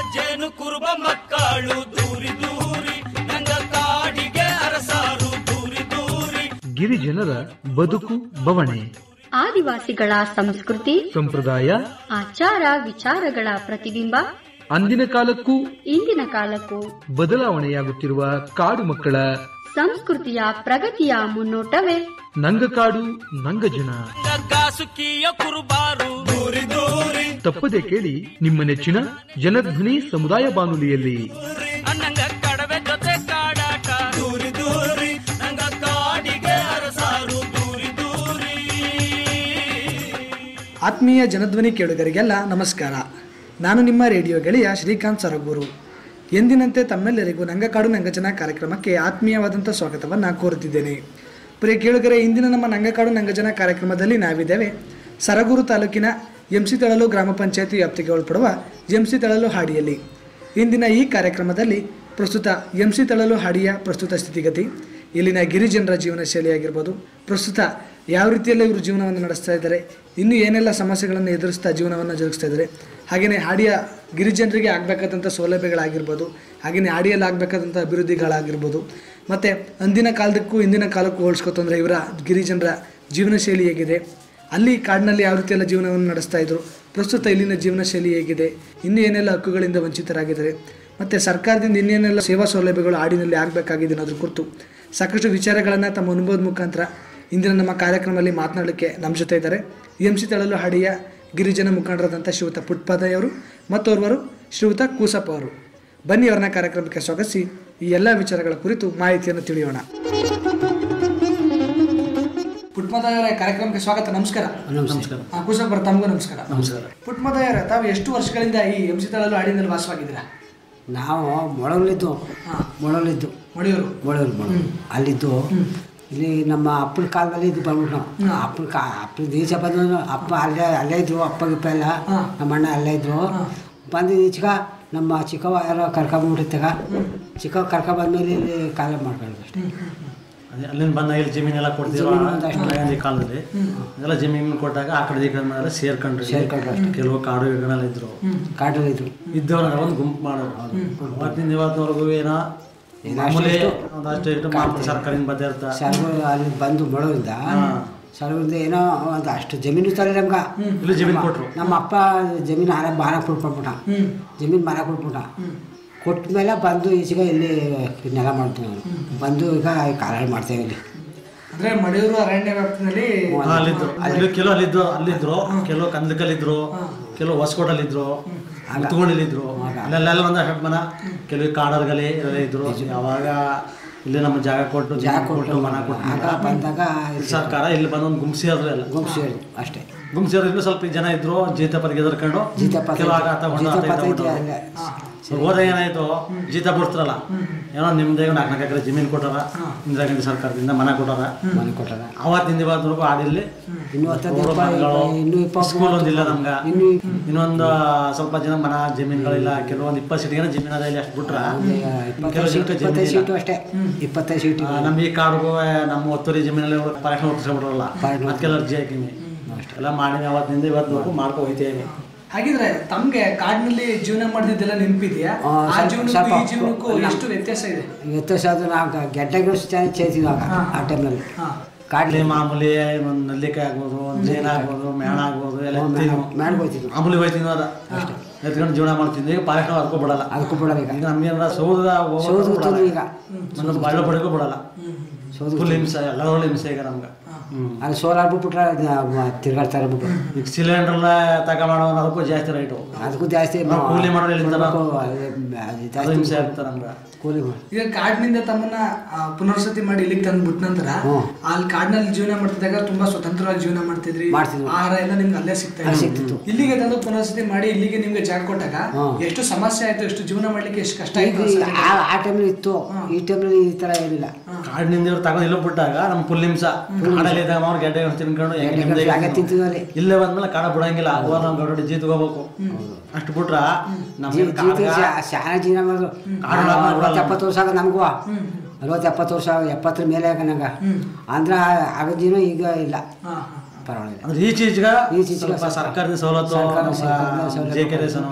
ಜೇನು ಕುರುಬ ಮಕ್ಕಳು ದೂರಿ ದೂರಿ ನಂಗ ಕಾಡಿಗೆ ಅರಸಾರು ದೂರಿ ದೂರಿ ಗಿರಿಜನರ ಬದುಕು ಬವಣೆ ಆದಿವಾಸಿಗಳ ಸಂಸ್ಕೃತಿ ಸಂಪ್ರದಾಯ ಆಚಾರ ವಿಚಾರಗಳ ಪ್ರತಿಬಿಂಬ ಅಂದಿನ ಕಾಲಕ್ಕೂ ಇಂದಿನ ಕಾಲಕ್ಕೂ ಬದಲಾವಣೆಯಾಗುತ್ತಿರುವ ಕಾಡು ಮಕ್ಕಳ ಸಂಸ್ಕೃತಿಯ ಪ್ರಗತಿಯ ಮುನ್ನೋಟವೇ ನಂಗಕಾಡು ನಂಗಜನ ನಂಗ ಕಾಸುಕಿಯ ಕುರುಬಾರು ದೂರಿ ದೂರಿ ತಪ್ಪದೆ ಕೇಳಿ ನಿಮ್ಮ ನೆಚ್ಚಿನ ಜನಧ್ವನಿ ಸಮುದಾಯ ಬಾನುಲಿಯಲ್ಲಿ ನಂಗ ಕಡವೆ ಜೊತೆ ಕಾಡಾಟ ದೂರಿ ದೂರಿ ನಂಗ ಕಾಡಿಗೆ ಅರಸಾರು ದೂರಿ ದೂರಿ ಆತ್ಮೀಯ ಜನಧ್ವನಿ ಕೇಳುಗರಿಗೆಲ್ಲ ನಮಸ್ಕಾರ ನಾನು ನಿಮ್ಮ ರೇಡಿಯೋ ಗೆಳೆಯ ಶ್ರೀಕಾಂತ್ ಸರಗೂರು ಎಂದಿನಂತೆ ತಮ್ಮೆಲ್ಲರಿಗೂ ನಂಗಕಾಡು ನಂಗಜನ ಕಾರ್ಯಕ್ರಮಕ್ಕೆ ಆತ್ಮೀಯವಾದಂಥ ಸ್ವಾಗತವನ್ನು ಕೋರುತ್ತಿದ್ದೇನೆ ಪ್ರಿಯ ಕೇಳುಗರೆ ಇಂದಿನ ನಮ್ಮ ನಂಗಕಾಡು ನಂಗಜನ ಕಾರ್ಯಕ್ರಮದಲ್ಲಿ ನಾವಿದ್ದೇವೆ ಸರಗೂರು ತಾಲೂಕಿನ ಎಂಸಿ ತಳಲು ಗ್ರಾಮ ಪಂಚಾಯತಿ ವ್ಯಾಪ್ತಿಗೆ ಒಳಪಡುವ ಎಂಸಿ ತಳಲು ಹಾಡಿಯಲ್ಲಿ ಇಂದಿನ ಈ ಕಾರ್ಯಕ್ರಮದಲ್ಲಿ ಪ್ರಸ್ತುತ ಎಂಸಿ ತಳಲು ಹಾಡಿಯ ಪ್ರಸ್ತುತ ಸ್ಥಿತಿಗತಿ ಇಲ್ಲಿನ ಗಿರಿಜನರ ಜೀವನ ಶೈಲಿಯಾಗಿರ್ಬೋದು ಪ್ರಸ್ತುತ ಯಾವ ರೀತಿಯಲ್ಲಿ ಇವರು ಜೀವನವನ್ನು ನಡೆಸ್ತಾ ಇದ್ದಾರೆ ಇನ್ನೂ ಏನೆಲ್ಲ ಸಮಸ್ಯೆಗಳನ್ನು ಎದುರಿಸ್ತಾ ಜೀವನವನ್ನು ಜರುಗಿಸ್ತಾ ಇದ್ದಾರೆ ಹಾಗೆಯೇ ಹಾಡಿಯ ಗಿರಿಜನರಿಗೆ ಆಗಬೇಕಾದಂಥ ಸೌಲಭ್ಯಗಳಾಗಿರ್ಬೋದು ಹಾಗೆಯೇ ಹಾಡಿಯಲ್ಲಿ ಆಗಬೇಕಾದಂಥ ಅಭಿವೃದ್ಧಿಗಳಾಗಿರ್ಬೋದು ಮತ್ತು ಅಂದಿನ ಕಾಲದಕ್ಕೂ ಇಂದಿನ ಕಾಲಕ್ಕೂ ಹೋಲಿಸ್ಕೊತಂದ್ರೆ ಇವರ ಗಿರಿಜನರ ಜೀವನ ಶೈಲಿ ಹೇಗಿದೆ ಅಲ್ಲಿ ಕಾಡಿನಲ್ಲಿ ಯಾವ ರೀತಿಯೆಲ್ಲ ಜೀವನವನ್ನು ನಡೆಸ್ತಾ ಇದ್ರು ಪ್ರಸ್ತುತ ಇಲ್ಲಿನ ಜೀವನ ಶೈಲಿ ಹೇಗಿದೆ ಇನ್ನೂ ಏನೆಲ್ಲ ಹಕ್ಕುಗಳಿಂದ ವಂಚಿತರಾಗಿದ್ದಾರೆ ಮತ್ತು ಸರ್ಕಾರದಿಂದ ಇನ್ನೇನೆಲ್ಲ ಸೇವಾ ಸೌಲಭ್ಯಗಳು ಹಾಡಿನಲ್ಲಿ ಆಗಬೇಕಾಗಿದೆ ಅನ್ನೋದ್ರ ಕುರಿತು ಸಾಕಷ್ಟು ವಿಚಾರಗಳನ್ನು ತಮ್ಮ ಅನುಭವದ ಮುಖಾಂತರ ಇಂದಿನ ನಮ್ಮ ಕಾರ್ಯಕ್ರಮದಲ್ಲಿ ಮಾತನಾಡಲಿಕ್ಕೆ ನಮ್ಮ ಜೊತೆ ಇದ್ದಾರೆ ಎಂ ಸಿ ತಳಲು ಹಾಡಿಯ ಗಿರಿಜನ ಮುಖಂಡರಾದಂಥ ಶ್ರೀಯುತ ಪುಟ್ಪಾದಯ್ಯವರು ಮತ್ತೋರ್ವರು ಶ್ರೀಯುತ ಕೂಸಪ್ಪ ಅವರು ಬನ್ನಿ ಅವರನ್ನ ಕಾರ್ಯಕ್ರಮಕ್ಕೆ ಸ್ವಾಗತಿಸಿ ಈ ಎಲ್ಲ ವಿಚಾರಗಳ ಕುರಿತು ಮಾಹಿತಿಯನ್ನು ತಿಳಿಯೋಣ ಪುಟ್ಮದಯವರ ಕಾರ್ಯಕ್ರಮಕ್ಕೆ ಸ್ವಾಗತ ನಮಸ್ಕಾರ ನಮಸ್ಕಾರ ಆ, ಕೂಸಪ್ಪ ಅವ್ರೆ, ತಮಗೂ ನಮಸ್ಕಾರ ನಮಸ್ಕಾರ ಪುಟ್ಮದಯವರ ತಾವು ಎಷ್ಟು ವರ್ಷಗಳಿಂದ ಈ ಎಂ ಸಿ ತಳಲು ಹಾಡಿನಲ್ಲಿ ವಾಸವಾಗಿದ್ದೀರಾ ನಾವು ಮೊಳಲಿದ್ದು ಹಾಂ ಮೊಳಲಿದ್ದು ಮಡಿಯೂರು ಮೊಳಲು ಮೊಳ ಅಲ್ಲಿದ್ದು ಇಲ್ಲಿ ನಮ್ಮ ಅಪ್ಪನ ಕಾಲದಲ್ಲಿ ಇದು ಬಂದ್ಬಿಟ್ಟು ನಾವು ಅಪ್ಪನ ಕಾ ಅಪ್ಪನ ದೇಶ ಬಂದು ಅಪ್ಪ ಅಲ್ಲೇ ಅಲ್ಲೇ ಇದ್ರು ಅಪ್ಪ ಗಿಪ್ಪ ಎಲ್ಲ ಹಾ. ನಮ್ಮ ಅಣ್ಣ ಅಲ್ಲೇ ಇದ್ರು ಬಂದು ಈಚೆಗ ನಮ್ಮ ಚಿಕ್ಕವ ಯಾರೋ ಕರ್ಕೊಂಬಿಟ್ಟಿತ್ತಾಗ ಚಿಕ್ಕವ ಕರ್ಕೊಂಬಂದ್ಮೇಲೆ ಇಲ್ಲಿ ಕಾಲ ಮಾಡ್ಕೊಳ್ಳೋದು ಅಷ್ಟೇ ಅದೇ ಅಲ್ಲಿಂದ ಬಂದ ಇಲ್ಲಿ ಜಮೀನೆಲ್ಲ ಕೊಡ್ತೀವ ಜಮೀನು ಒಂದಷ್ಟು. ಹಳೆಯ ಕಾಲದಲ್ಲಿ ಎಲ್ಲ ಜಮೀನು ಕೊಟ್ಟಾಗ ಆ ಕಡೆ ಈ ಕಡೆ ಮೇಲೆ ಸೇರ್ಕೊಂಡ್ರಿ ಸೇರ್ಕೊಂಡ್ರು ಅಷ್ಟೇ. ಕೆಲವು ಕಾಡು ಗಿಡಗಳೆಲ್ಲ ಇದ್ರು ಕಾಡಲ್ಲಿ ಇದ್ರು ಇದ್ದವ್ರನ್ನ ಒಂದು ಗುಂಪು ಮಾಡೋರು ಅವತ್ತಿಂದ ಇವತ್ತಿನವರೆಗೂ ಏನೋ ಏನೋ ಮಾಮೂಲಿ ಅಷ್ಟು ಒಂದಷ್ಟು ಇಟ್ಟು ಮಾಡ್ತಾರೆ ಸರ್ಕಾರದಿಂದ ಬರ್ತಾ ಸರ್ವ ಅಲ್ಲಿ ಬಂದು ಮೊಳದಿಂದ ಸರ್ವದಿಂದ ಏನೋ ಒಂದು ಅಷ್ಟು ಜಮೀನು ಇರ್ತಾರೆ ನಮ್ಗೆ ಇಲ್ಲಿ ಜಮೀನು ಕೊಟ್ರು ನಮ್ಮ ಅಪ್ಪ ಜಮೀನು ಹಾರ ಮಾರ ಕೊಟ್ಬಿಟ್ಟ ಜಮೀನು ಮಾರ ಕೊಟ್ಬಿಟ್ಟ ಕೊಟ್ಟ ಮೇಲೆ ಬಂದು ಈಚೆಗೆ ಇಲ್ಲಿ ನೆಲ ಮಾಡ್ತೀವಿ ನಾವು ಬಂದು ಈಗ ಕಾಲ ಮಾಡ್ತೇವೆ ಇಲ್ಲಿ ಅಂದ್ರೆ ಮಡಿಯೂರು ಅರಣ್ಯ ವ್ಯಾಪ್ತಿನಲ್ಲಿ ಹಾ, ಅಲ್ಲಿದ್ರು ಅಲ್ಲಿ ಕೆಲವು ಅಲ್ಲಿದ್ರು ಅಲ್ಲಿದ್ರು ಕೆಲವು ಕಂದಕಲ್ಲಿದ್ರು ಕೆಲವು ಹೊಸಕೋಟಲ್ಲಿದ್ರು ಮುತ್ಕೊಂಡಿಲ್ಲಿದ್ರು ಅಲ್ಲೆಲ್ಲ ಒಂದು ಹತ್ತು ಮನ ಕೆಲವು ಕಾಡರ್ಗಲಿ ಎಲ್ಲ ಇದ್ರು ಯಾವಾಗ ಇಲ್ಲಿ ನಮ್ಮ ಜಾಗ ಕೊಟ್ಟು ಜಾಗ ಜಮೀನು ಕೊಟ್ಟು ಕೊಟ್ಟು ಮನ ಕೊಟ್ಟು ಆಗ ಬಂದಾಗ ಸರ್ಕಾರ ಇಲ್ಲಿ ಬಂದು ಒಂದು ಗುಂಪು ಸೇರಿದ್ರು ಎಲ್ಲ ಗುಂಪು ಸೇರಿ ಅಷ್ಟೇ ಗುಂಪು ಸೇರಿದ್ರು ಸ್ವಲ್ಪ ಜನ ಇದ್ರು ಜೀತ ಪರಿಗೆ ಎದರ್ಕೊಂಡು ಜೀತ ಪತ ಕೆಲವು ಆಗ ಆತ ಹೊಡೆದ ಜೀತ ಆತ ಪತ ಇದ್ದ ಇದೆ ಹೊಡೆದ. ಅಲ್ಲೇ ಹೋದ ಏನಾಯ್ತು ಜೀತ ಬಿಡ್ತಾರಲ್ಲ ಏನೋ ನಿಮ್ದೇ ನಾಲ್ಕು ನಾಲ್ಕು ಎಕರೆ ಜಮೀನು ಕೊಟ್ಟಾರ ಇಂದಿರಾ ಗಾಂಧಿ ಸರ್ಕಾರದಿಂದ ಮನ ಕೊಟ್ಟಾರ ಮನೆ ಕೊಟ್ಟಾರ ಅವತ್ತಿಂದ ಇವತ್ತಿನವರೆಗೂ ಆಡಿಲ್ಲಿ ಇನ್ನೂ ಹತ್ತತ್ತು ರೋಡ್ ಇಪ್ಪ- ಮನೆಗಳು, ಇನ್ನೂ ಇಪ್ಪತ್ತು ಸ್ಕೂಲ್ ಒಂದಿಲ್ಲ ನಮ್ಗ ಇನ್ನೂ ಇನ್ನೊಂದು ಸ್ವಲ್ಪ ಜನ ಮನ ಜಮೀನುಗಳಿಲ್ಲ ಕೆಲವೊಂದು ಇಪ್ಪತ್ತು ಸೀಟಿಗೆ ಜಮೀನು ಅದ ಇಲ್ಲಿ ಅಷ್ಟು ಬಿಟ್ರ ಇಪ್ಪತ್ತೈದು ಸೀಟು ಇಪ್ಪತ್ತೈದು ಸೀಟು ಅಷ್ಟೇ ಇಪ್ಪತ್ತೈದು ಸೀಟು ನಮ್ಮ ಈ ಕಾಡಿಗೂ ನಮ್ಮ ಒತ್ತುವರಿ ಜಮೀನಲ್ಲಿ ಪರೀಕ್ಷೆ ಹೊತ್ತಿಸ್ಬಿಟ್ರಲ್ಲ ಪರೀಕ್ಷೆ ಅದಕ್ಕೆಲ್ಲ ಅರ್ಜಿ ಹಾಕಿನಿ ಎಲ್ಲ ಮಾಡಿ ಅವತ್ತಿನಿಂದ ಇವತ್ತು ಮಾಡ್ಕೊ ಹೋಯ್ತೇವೆ ಹಾಗಿದ್ರೆ ತಮ್ಗೆ ಕಾಡಿನಲ್ಲಿ ಜೀವನ ಮಾಡಿದ್ದೆಲ್ಲ ನೆನಪಿದೆಯಾ ಆ, ಆ ಸ್ವಲ್ಪ- ಜೀವನಕ್ಕೂ ಸ್ವಲ್ಪ ಈ ಜೀವನಕ್ಕೂ ನಮ್- ಎಷ್ಟು ವ್ಯತ್ಯಾಸ ಇದೆ ವ್ಯತ್ಯಾಸ ಅದು ನಾವು ಗೆಡ್ಡೆ ಗಿಡ ಚೆನ್ನಾಗಿ ಚೇತಿದ್ವಿ ಆಗ ಆ ಟೈಮ್ನಲ್ಲಿ ಹಾ ಕಾಡ್ಲಿ ಇಲ್ಲಿ ಮಾಮೂಲಿ ಒಂದು ನಲ್ಲಿಕಾಯಿ ಆಗ್ಬೋದು ಒಂದು ಜೇನು ಆಗ್ಬೋದು ಮೇಣ ಆಗ್ಬೋದು ಎಲ್ಲ ಎತ್ತೀವಿ. ಮಾಡಿ ಹೋಯ್ತಿದ್ವಿ ಮಾಮೂಲಿ ಹೋಯ್ತೀನಿ ಅದ ಎತ್ಕೊಂಡು ಜೀವನ ಮಾಡ್ತಿದ್ವಿ ಈಗ ಪಾಯಕ ಅದಕ್ಕೂ ಬಿಡಲ್ಲ ಅದಕ್ಕೂ ಬಿಡಲ್ಲ ಈಗ ಈಗ ನಮ್ಗೆ ಸೌದ ಸೌದು ತಿಂದ್ರು ಈಗ ನನ್ನ ಬಳ್ಳ ಬಡಿಗೂ ಬಿಡಲ್ಲ ಸೌದು ಫುಲ್ ಹಿಂಸೆ ಎಲ್ಲರೂ ಹಿಂಸೆ ಈಗ ನಮ್ಗೆ ಹ್ಮ್ ಅಲ್ಲಿ ಸೋಲಾರ್ ಬಿಟ್ಬಿಟ್ರೆ ತಿರ್ಗಾಡ್ತಾರೆ ಬಿಟ್ಟು ಈಗ ಸಿಲಿಂಡರ್ನ ತಗೊಂಡು ಅದಕ್ಕೂ ಜಾಸ್ತಿ ರೈಟು ಅದಕ್ಕೂ ಜಾಸ್ತಿ ನಾವು ಕೂಲಿ ಮಾಡೋರು ಎಲ್ಲಿಂದ ನಾವು? ಕೊಡ್ಬೇಕು, ಅದು- ಅದು ಅದು ಜಾಸ್ತಿ ಹಿಂಸೆ ಆಗ್ತದೆ ನಮ್ಗೆ ಕೂಲಿ ಮಾಡಿ ಈಗ ಕಾಡಿನಿಂದ ತಮ್ಮನ್ನ ಆ, ಪುನರ್ವಸತಿ ಮಾಡಿ ಇಲ್ಲಿಗೆ ತಂದು ಬಿಟ್ಟ ನಂತರ ಹ್ಮ್. ಅಲ್ಲಿ ಕಾಡಿನಲ್ಲಿ ಜೀವನ ಮಾಡ್ತಿದ್ದಾಗ ತುಂಬಾ ಸ್ವತಂತ್ರವಾಗಿ ಜೀವನ ಮಾಡ್ತಿದ್ರಿ ಮಾಡ್ತಿದ್ವಿ. ಆಹಾರ ಎಲ್ಲ ನಿಮ್ಗೆ ಅಲ್ಲೇ ಸಿಗ್ತಾ ಅಲ್ಲಿ ಇತ್ತು. ಸಿಗ್ತಿತ್ತು. ಇಲ್ಲಿಗೆ ತಂದು ಪುನರ್ವಸತಿ ಮಾಡಿ ಇಲ್ಲಿಗೆ ನಿಮ್ಗೆ ಜಾಗ ಕೊಟ್ಟಾಗ ಹ್ಮ್. ಎಷ್ಟು ಸಮಸ್ಯೆ ಆಯ್ತು ಎಷ್ಟು ಜೀವನ ಮಾಡ್ಲಿಕ್ಕೆ ಎಷ್ಟು ಕಷ್ಟ ಈಗ ಆಯ್ತು ಈಗ ಆ- ಆ ಟೈಮಲ್ಲಿ ಇತ್ತು ಈ ಟೈಮಲ್ಲಿ ಈ ಥರ ಏನಿಲ್ಲ ಕಾಡಿನಿಂದ ಇವ್ರು ತಗೊಂಡು ಇಲ್ಲ ಬಿಟ್ಟಾಗ ನಮ್ಮ ಫುಲ್ ಹಿಂಸ ಕಾಡಲ್ಲಿ ಇದ್ದಾಗ ಅವ್ರು ಗೆಡ್ಡೆ ತಿನ್ಕೊಂಡು ಹೆಂಗೆ ಗೆಡ್ಡೆ ನೆಮ್ಮದಿಯಾಗಿ ಹಾಗೆ ತಿಂತೀವಿ ಅಲ್ಲಿ. ಇಲ್ಲೇ ಬಂದ್ಮೇಲೆ ಕಾಡ ಬಿಡಂಗಿಲ್ಲ ಹೋದ ನಾವು ಗೌಡ ಜೀತ್ ಹೋಗ್ಬೇಕು ಅಷ್ಟು ಬಿಟ್ರ ನಮ್ಗೆ ಜೀವಿತ ಶಾನ ಜೀವನ ಮಾಡೋದು ಕಾಡು ನಾವು ಅರವತ್ತು ಎಪ್ಪತ್ತು ವರ್ಷ ಆಗ ನಮಗೂ ಅರವತ್ತು ಎಪ್ಪತ್ತು ವರ್ಷ ಎಪ್ಪತ್ತರ ಮೇಲೆ ಆಗ ನಂಗೆ ಅಂದ್ರೆ ಆಗ ಜೀವನ ಈಗ ಇಲ್ಲ ಪರವಾಗಿಲ್ಲ ಅಂದ್ರೆ ಈಚೀಚೆಗ ಈಚೀಚೆಗೆ ಸ್ವಲ್ಪ ಸ್ವಲ್ಪ ಸರ್ಕಾರದ ಸವಲತ್ತು ಸರ್ಕಾರದ ಸವಲತ್ತು, ಜೆ ಕೆ ರೇಷನು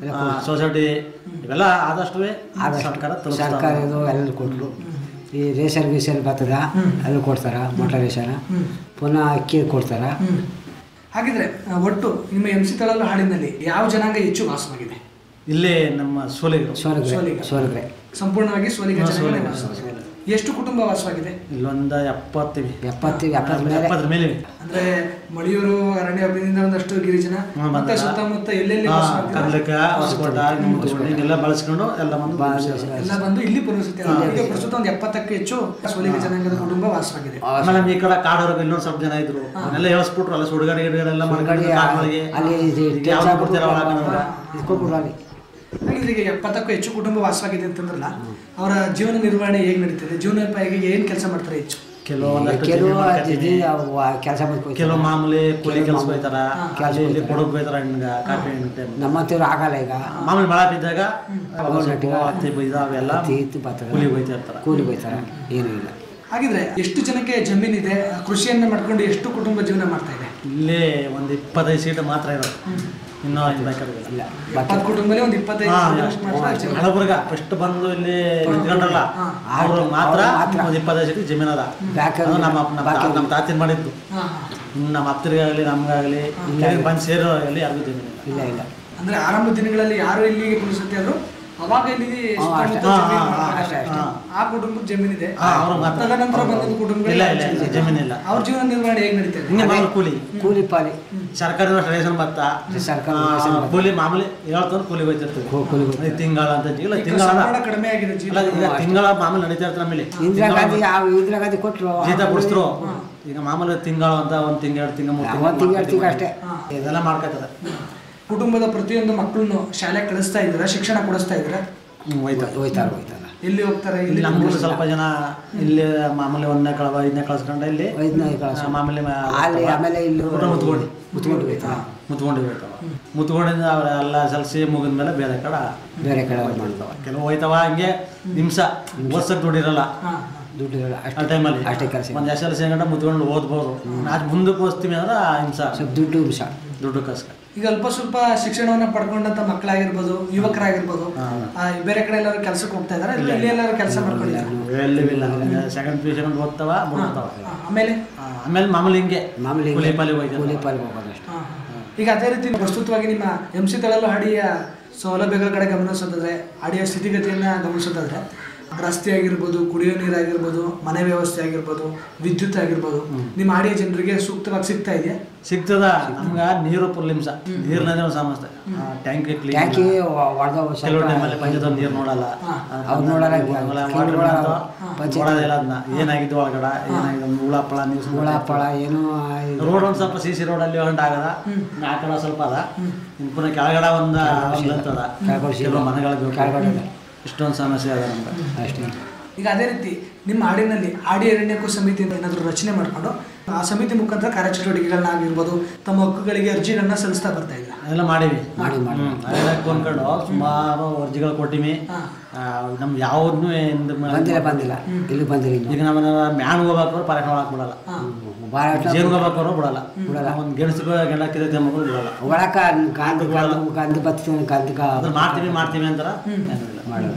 ಸೊಸೈಟಿ ಇವೆಲ್ಲ ಆದಷ್ಟು ಆದಷ್ಟು ಸರ್ಕಾರ ಸರ್ಕಾರ ತಲುಪಿಸ್ತಾರೆ ಇದು ಎಲ್ಲ ಕೊಟ್ಟರು ಈ ರೇಷನ್ ಗೀಷನ್ ಬರ್ತದ ಅಲ್ಲಿ ಕೊಡ್ತಾರ ಮೊಟ್ಟ ರೇಷನ್ ಪುನಃ ಅಕ್ಕಿ ಕೊಡ್ತಾರ ಹಾಗಿದ್ರೆ ಆ, ಒಟ್ಟು ನಿಮ್ಮ ಎಂ ಸಿ ತಳಲು ಹಾಡಿನಲ್ಲಿ ಯಾವ ಜನಾಂಗ ಹೆಚ್ಚು ವಾಸವಾಗಿದೆ ಇಲ್ಲೇ ನಮ್ಮ ಸೋಲಿಗರು ಸೋಲಗ್ರೆ ಸೋಲಿಗ. ಸೋಲಗ್ರೆ ಸಂಪೂರ್ಣವಾಗಿ ಸೋಲಿಗ ಹಾ, ಜನಾಂಗನೇ ಸೋಲಿಗ. ವಾಸವಾಗಿದೆ. ಎಷ್ಟು ಕುಟುಂಬ ವಾಸವಾಗಿದೆ ಇಲ್ಲೊಂದ ಎಪ್ಪತ್ತಿವಿ ಎಪ್ಪತ್ತು ಎಪ್ಪತ್ತರ ಮೇಲೆ ಎಪ್ಪತ್ತರ ಮೇಲೆ ಇವೆ. ಅಂದ್ರೆ ಮಳಿಯೂರು ಅರಣ್ಯ ಅಭಿವೃದ್ಧಿಯಿಂದ ಒಂದಷ್ಟು ಗಿರಿಜನ ಹಾ, ಮತ್ತೆ ಬಂದಲ್ಲ. ಸುತ್ತಮುತ್ತ ಎಲ್ಲೆಲ್ಲಿ ಹಾ, ವಾಸವಾಗಿದ್ದಾರೆ? ಕರ್ನಾಟಕ ಹೊಸಕೋಟ ಹಿಂಗೆಲ್ಲ ಬಳಸ್ಕೊಂಡು ಎಲ್ಲ ಬಂದು ಎಲ್ಲ ಬಂದು ಇಲ್ಲಿ ಪುನರ್ವಸತಿ ಆಗಿದೆ. ಈಗ ಪ್ರಸ್ತುತ ಒಂದು ಎಪ್ಪತ್ತಕ್ಕೂ ಹೆಚ್ಚು ಸೋಲಿಗ ಜನಾಂಗದ ಕುಟುಂಬ ವಾಸವಾಗಿದೆ ಆಮೇಲೆ ನಮ್ಮ ಈ ಕಡೆ ಕಾಡೋರ್ಗೆ ಇನ್ನೊಂದು ಸ್ವಲ್ಪ ಜನ ಇದ್ರು ಅವನ್ನೆಲ್ಲ ಹೇಳ್ಸ್ಬಿಟ್ರು ಅಲ್ಲ ಸುಡುಗಾಡಿ ಗಿಡಗಳೆಲ್ಲ ಮಾಡ್ಕೊಂಡು ಸುಡುಗಾಡಿ, ಕಾಡ್ಗಳಿಗೆ ಅಲ್ಲಿ ಇದು ಈಗ ಯಾವ್ದು ಕೊಡ್ತೀರ ಒಳಗೆ ನಮ್ಗೆ? ಇಸ್ಕೊಟ್ಬಿಡು ಅಲ್ಲಿ ಹಾಗಿದ್ರೆ ಈಗ ಎಪ್ಪತ್ತಕ್ಕೂ ಹೆಚ್ಚು ಕುಟುಂಬ ವಾಸವಾಗಿದೆ ಅಂತಂದ್ರಲ್ಲ ಅವರ ಜೀವನ ನಿರ್ವಹಣೆ ಹೇಗೆ ನಡೀತದೆ ಜೀವನೋಪಾಯಕ್ಕೆ ಏನ್ ಕೆಲಸ ಮಾಡ್ತಾರೆ ಹೆಚ್ಚು ಕೆಲವೊಂದಷ್ಟು ಕೆಲವು ಜಮೀನು ಮಾಡ್ಕೊತೀವಿ. ಕೆಲಸ ಮಾಡ್ಕೊ ಕೆಲವು ಮಾಮೂಲಿ ಕೂಲಿ ಕೆಲಸ ಹೋಯ್ತಾರ ಕೆಲ್ಸ ಅಲ್ಲಿ ಇಲ್ಲಿ ಹೋಯ್ತಾರ. ಕೊಡೋಕ್ ಹೋಯ್ತಾರ ಹಣ್ಣುಗ ಕಾಫಿ ಹಣ್ಣು ಟೈಮ್ ನಮ್ಮಂತವ್ರು ಆಗಲ್ಲ ಈಗ ಮಾಮೂಲಿ ಮಳೆ ಬಿದ್ದಾಗ ಅವಾಗ ನೆಟ್ಟಿಗೆ ಹತ್ತಿ ಬೈದ ಅವೆಲ್ಲ ಹತ್ತಿ ಇತ್ತು ಬರ್ತದೆ ಕೂಲಿ ಹೋಯ್ತಾ ಇರ್ತಾರ ಕೂಲಿ ಹೋಯ್ತಾರ ಏನೂ ಇಲ್ಲ ಹಾಗಿದ್ರೆ ಎಷ್ಟು ಜನಕ್ಕೆ ಜಮೀನಿದೆ ಕೃಷಿಯನ್ನ ಮಾಡ್ಕೊಂಡು ಎಷ್ಟು ಕುಟುಂಬ ಜೀವನ ಮಾಡ್ತಾ ಇದೆ ಇಲ್ಲೇ ಒಂದು ಇಪ್ಪತ್ತೈದು ಸೀಟ್ ಮಾತ್ರ ಇರೋದು ಇನ್ನೂ ಐದು ಬೇಕಾಗಿಲ್ಲ ಇಲ್ಲ ಎಪ್ಪತ್ತು ಕುಟುಂಬದಲ್ಲಿ ಒಂದು ಇಪ್ಪತ್ತೈದು ಹಾ, ಜನರಷ್ಟು ಮಾತ್ರ ಜಮೀನು. ಹಳಬರ್ಗ ಫಸ್ಟ್ ಬಂದು ಇಲ್ಲಿ ನಿಂತ್ಕೊಂಡ್ರಲ್ಲ ಅವ್ರು ಮಾತ್ರ ಅವ್ರು ಮಾತ್ರ. ಒಂದು ಇಪ್ಪತ್ತೈದು ಸೀಟ್ ಜಮೀನ್ ಅದ ಬಾಕಿ ಅದು ನಮ್ಮ ನಮ್ಮ ಬಾಕಿ ತಾ- ನಮ್ಮ ತಾತಿನ ಮಾಡಿದ್ದು ಹಾ, ಹಾ. ಇನ್ನು ನಮ್ಮ ಅಪ್ಪರಿಗಾಗಲಿ ನಮ್ಗಾಗಲಿ ಬಂದು ಸೇರೋ ಅಲ್ಲಿ ಯಾರಿಗೂ ಜಮೀನು ಇಲ್ಲ ಇಲ್ಲ ಇಲ್ಲ ಅಂದ್ರೆ ಆರಂಭ ದಿನಗಳಲ್ಲಿ ಯಾರು ಇಲ್ಲಿಗೆ ಪುನಸತಿ ಆದ್ರು ಅವಾಗ ಇಲ್ಲಿ ಸುತ್ತಮುತ್ತ ಹಾ, ಜಮೀನು ಹಾ, ಮಾಡ್ತಾರೆ. ಅಷ್ಟೇ, ಅಷ್ಟೇ. ಆ ಕುಟುಂಬದ ಜಮೀನಿದೆ ಹಾ, ಅವ್ರು ಮಾತ್ರ. ತದನಂತರ ಬಂದ ಇಲ್ಲ ಕುಟುಂಬಗಳು ಇಲ್ಲ ಇಲ್ಲ ಜಮೀನು ಇಲ್ಲ ಅವ್ರ ಜೀವನ ನಿರ್ವಹಣೆ ಹೇಗೆ ನಡೀತಾ ಇದೆ ಹಿಂಗೆ ಮಾಮೂಲಿ ಕೂಲಿ ಕೂಲಿ ಪಾಲಿ ಸರ್ಕಾರಿ ರೇಷನ್ ಭತ್ತ ಸರ್ಕಾರಿ ಆ, ರೇಷನ್ ಭತ್ತ. ಕೂಲಿ ಮಾಮೂಲಿ ಹೇಳ್ತಾನೆ ಕೂಲಿ ಹೋಯ್ತಿರ್ತೀವಿ ಕೂ- ಕೂಲಿ ಹೋಗ್ತಾರೆ. ತಿಂಗಳ ಅಂತ ಇಲ್ಲ ಈಗ ತಿಂಗಳ ಸಂಬಳ ಕಡಿಮೆ ಆಗಿದೆ ಅಲ್ಲ ಜೀವನ ಈಗ ತಿಂಗಳ ಮಾಮೂಲಿ ನಡೀತಾ ಇರ್ತಾರೆ ಆಮೇಲೆ ಇಂದಿರಾ ಗಾಂಧಿ ಯಾವ ಇಂದಿರಾ ಗಾಂಧಿ ಕೊಟ್ಟರು ಜೀತ ಕೊಡಿಸ್ರು ಈಗ ಮಾಮೂಲಿ ತಿಂಗಳ ಅಂತ ಒಂದ್ ತಿಂಗಳ ಎರಡು ತಿಂಗಳ ಮೂರು ಒಂದ್ ತಿಂಗ್ಳು, ಎರಡು ತಿಂಗ್ಳು ಅಷ್ಟೇ. ಇದೆಲ್ಲ ಮಾಡ್ಕೊತಾರೆ ಕುಟುಂಬದ ಪ್ರತಿಯೊಂದು ಮಕ್ಕಳನ್ನು ಶಾಲೆ ಕಳಿಸ್ತಾ ಇದ್ದೀರಾ ಶಿಕ್ಷಣ ಕೊಡಿಸ್ತಾ ಇದ್ದೀರಾ ಹ್ಮ್ ಹೋಯ್ತಾರೆ ಹೋಯ್ತಾರ ಹೋಯ್ತಾರ ಎಲ್ಲಿ ಹೋಗ್ತಾರೆ ಇಲ್ಲಿ ಇಲ್ಲಿ ನಮ್ಗೂ ಸ್ವಲ್ಪ ಜನ ಇಲ್ಲಿ ಮಾಮೂಲಿ ಒಂದನೇ ಕಳವ ಐದನೇ ಕಳ್ಸ್ಕೊಂಡ ಇಲ್ಲಿ ಐದನೇ ಕಳ್ಸ ಆ, ಮಾಮೂಲಿ ಮಾ- ಅಲ್ಲಿ ಆಮೇಲೆ ಇಲ್ಲಿ ಊಟ ಮುತ್ಕೊಂಡು ಮುತ್ಕೊಂಡು ಹೋಯ್ತಾರ ಮುತ್ಕೊಂಡು ಹೋಗ್ತಾವ ಮುತ್ಕೊಂಡಿಂದ ಅವರೆಲ್ಲ ಸಲ್ಸಿ ಮುಗಿದ ಮೇಲೆ ಬೇರೆ ಕಡೆ ಬೇರೆ ಕಡೆ ಹೋಗಿ ಮಾಡ್ತಾವ ಕೆಲವು ಹೋಯ್ತಾವ ಹಂಗೆ ನಿಮಿಷ ಓದ್ಸಕ್ ದುಡಿರಲ್ಲ ಹಾ. ದುಡ್ಡು ಆ ಅಷ್ಟೇ ಟೈಮಲ್ಲಿ ಅಷ್ಟೇ ಕೆಲಸ ಒಂದು ಎಸ್ ಎಲ್ ಸಿ ಗಂಟ ಮುತ್ಕೊಂಡು ಓದ್ಬೋದು ಅದು ಮುಂದಕ್ಕೆ ಓದ್ತೀವಿ ಅಂದ್ರೆ ಆ ಹಿಂಸ ಸ್ವಲ್ಪ ದುಡ್ಡು ಅಂಶ ದುಡ್ಡು ಕಸ್ಕ ಈಗ ಅಲ್ಪ ಸ್ವಲ್ಪ ಶಿಕ್ಷಣವನ್ನ ಪಡ್ಕೊಂಡಂತ ಮಕ್ಕಳಾಗಿರ್ಬೋದು ಯುವಕರಾಗಿರ್ಬೋದು ಆ, ಬೇರೆ ಕಡೆ ಎಲ್ಲಾರು ಕೆಲಸಕ್ಕೆ ಹೋಗ್ತಾ ಇದಾರೆ ಇಲ್ಲ ಇಲ್ಲಿ ಎಲ್ಲಾರು ಕೆಲಸ ಮಾಡ್ಕೊಂಡಿದ್ದಾರೆ ಎಲ್ಲಿ ಇಲ್ಲ ಸೆಕೆಂಡ್ ಪಿ ಯು ಓದ್ತಾವ ಬಿಡ್ತಾವ ಆಮೇಲೆ ಆ, ಆಮೇಲೆ ಮಾಮೂಲಿ ಹಿಂಗೆ ಮಾಮೂಲಿ ಕೂಲಿ ಪಾಲಿ ಹೋಯ್ತಾರೆ. ಕೂಲಿ ಪಾಲಿ ಹೋಗೋದು ಅಷ್ಟೇ ಹಾ. ಈಗ ಅದೇ ರೀತಿ ಪ್ರಸ್ತುತವಾಗಿ ನಿಮ್ಮ ಎಂ ಸಿ ತಳಲು ಹಾಡಿಯ ಸೌಲಭ್ಯಗಳ ಕಡೆ ಗಮನಿಸೋದಾದ್ರೆ ಹಾಡಿಯ ಸ್ಥಿತಿಗತಿಯನ್ನ ಗಮನಿಸೋದಾದ್ರೆ ರಸ್ತೆ ಆಗಿರ್ಬೋದು ಕುಡಿಯೋ ನೀರಾಗಿರ್ಬೋದು ಮನೆ ವ್ಯವಸ್ಥೆ ಆಗಿರ್ಬೋದು ವಿದ್ಯುತ್ ಆಗಿರ್ಬೋದು ನಿಮ್ಮ ಹಾಡಿಯ ಜನರಿಗೆ ಸೂಕ್ತವಾಗಿ ಸಿಗ್ತಾ ಇದೆಯಾ ಸಿಗ್ತದ ನಮ್ಗ ನೀರು ಫುಲ್ ನಿಮಿಷ ನೀರ್ನದೇ ಒಂದು ಸಮಸ್ಯೆ ಟ್ಯಾಂಕಿ ಟ್ಯಾಂಕಿ ಕ್ಲೀನ್ ಹೊಡೆದ ಕೆಲವು ಟೈಮಲ್ಲಿ ಪಂಚಾಯತ್ ನೀರು ನೋಡಲ್ಲ ಅವ್ರು ನೋಡಲ್ಲ, ಕ್ಲೀನ್ ನೋಡಲ್ಲ. ನೋಡೋದಿಲ್ಲ ಅದನ್ನ ಏನಾಗಿದ್ದು ಒಳಗಡೆ ಏನಾಗಿದೆ ಒಂದು ಹುಳ ಪಳ ನೀವು ಹುಳ ಪಳ ಏನೋ ಇದು ರೋಡ್ ಒಂದು ಸ್ವಲ್ಪ ಸಿ ಸಿ ರೋಡಲ್ಲಿ ಹೊಂಟ ಆಗದ ಆ ಕಡೆ ಸ್ವಲ್ಪ ಅದ ಇನ್ನು ಪುನಃ ಕೆಳಗಡೆ ಒಂದು ಒಂದು ಅಂತದ ಕೆಳಗಡೆ ಶೀಲ. ಕೆಲವು ಮನೆಗಳಿಗೆ ಕೆಳಗಡೆ ಇದೆ. ಇಷ್ಟೊಂದು ಸಮಸ್ಯೆ ಅದ ನಮ್ಗೆ ಅಷ್ಟೇ ಈಗ ಅದೇ ರೀತಿ ನಿಮ್ಮ ಹಾಡಿನಲ್ಲಿ ಹಾಡಿ ಅರಣ್ಯಕ್ಕೂ ಸಮಿತಿ ಅಂತ ಏನಾದರೂ ರಚನೆ ಮಾಡಿಕೊಂಡು ಆ ಸಮಿತಿ ಮುಖಾಂತರ ಕಾರ್ಯಚಟುವಟಿಕೆಗಳನ್ನ ಆಗಿರ್ಬೋದು ತಮ್ಮ ಹಕ್ಕುಗಳಿಗೆ ಅರ್ಜಿಗಳನ್ನ ಸಲ್ಲಿಸ್ತಾ ಬರ್ತಾ ಇದ್ದೀರಾ ಅದೆಲ್ಲ ಮಾಡೀವಿ ಮಾಡಿ ಮಾಡಿ ಹ್ಮ್. ಅದೆಲ್ಲ ಕೊಂಡ್ಕೊಂಡು ಸುಮಾರು ಅರ್ಜಿಗಳು ಕೊಟ್ಟಿವಿ ಹಾ. ಆ, ನಮ್ಗೆ ಯಾವ್ದನ್ನೂ ಎಂದು ಬಂದಿಲ್ಲ ಬಂದಿಲ್ಲ ಇಲ್ಲಿ ಬಂದಿಲ್ಲ ಇನ್ನು ಈಗ ನಮ್ಮ ಮ್ಯಾನ್ ಹೋಗ್ಬೇಕು ಪರಾಟ ಒಳಗೆ ಬಿಡಲ್ಲ ಭಾಳ ಜೇನು ಹೋಗ್ಬೇಕು ಬಿಡಲ್ಲ ಬಿಡಲ್ಲ. ಒಂದು ಗೆಣಸಿಗೆ ಗೆಣಕ್ಕಿದೆ ಮಕ್ಕಳು ಬಿಡಲ್ಲ ಒಳಕ ಗಂಧ ಗಂಧ ಗಂಧ ಬತ್ತೀನಿ ಗಂಧಕ ಅದನ್ನ ಮಾಡ್ತೀವಿ ಮಾಡ್ತೀವಿ ಅಂತಾರ ಏನಿಲ್ಲ. ಮಾಡಲ್ಲ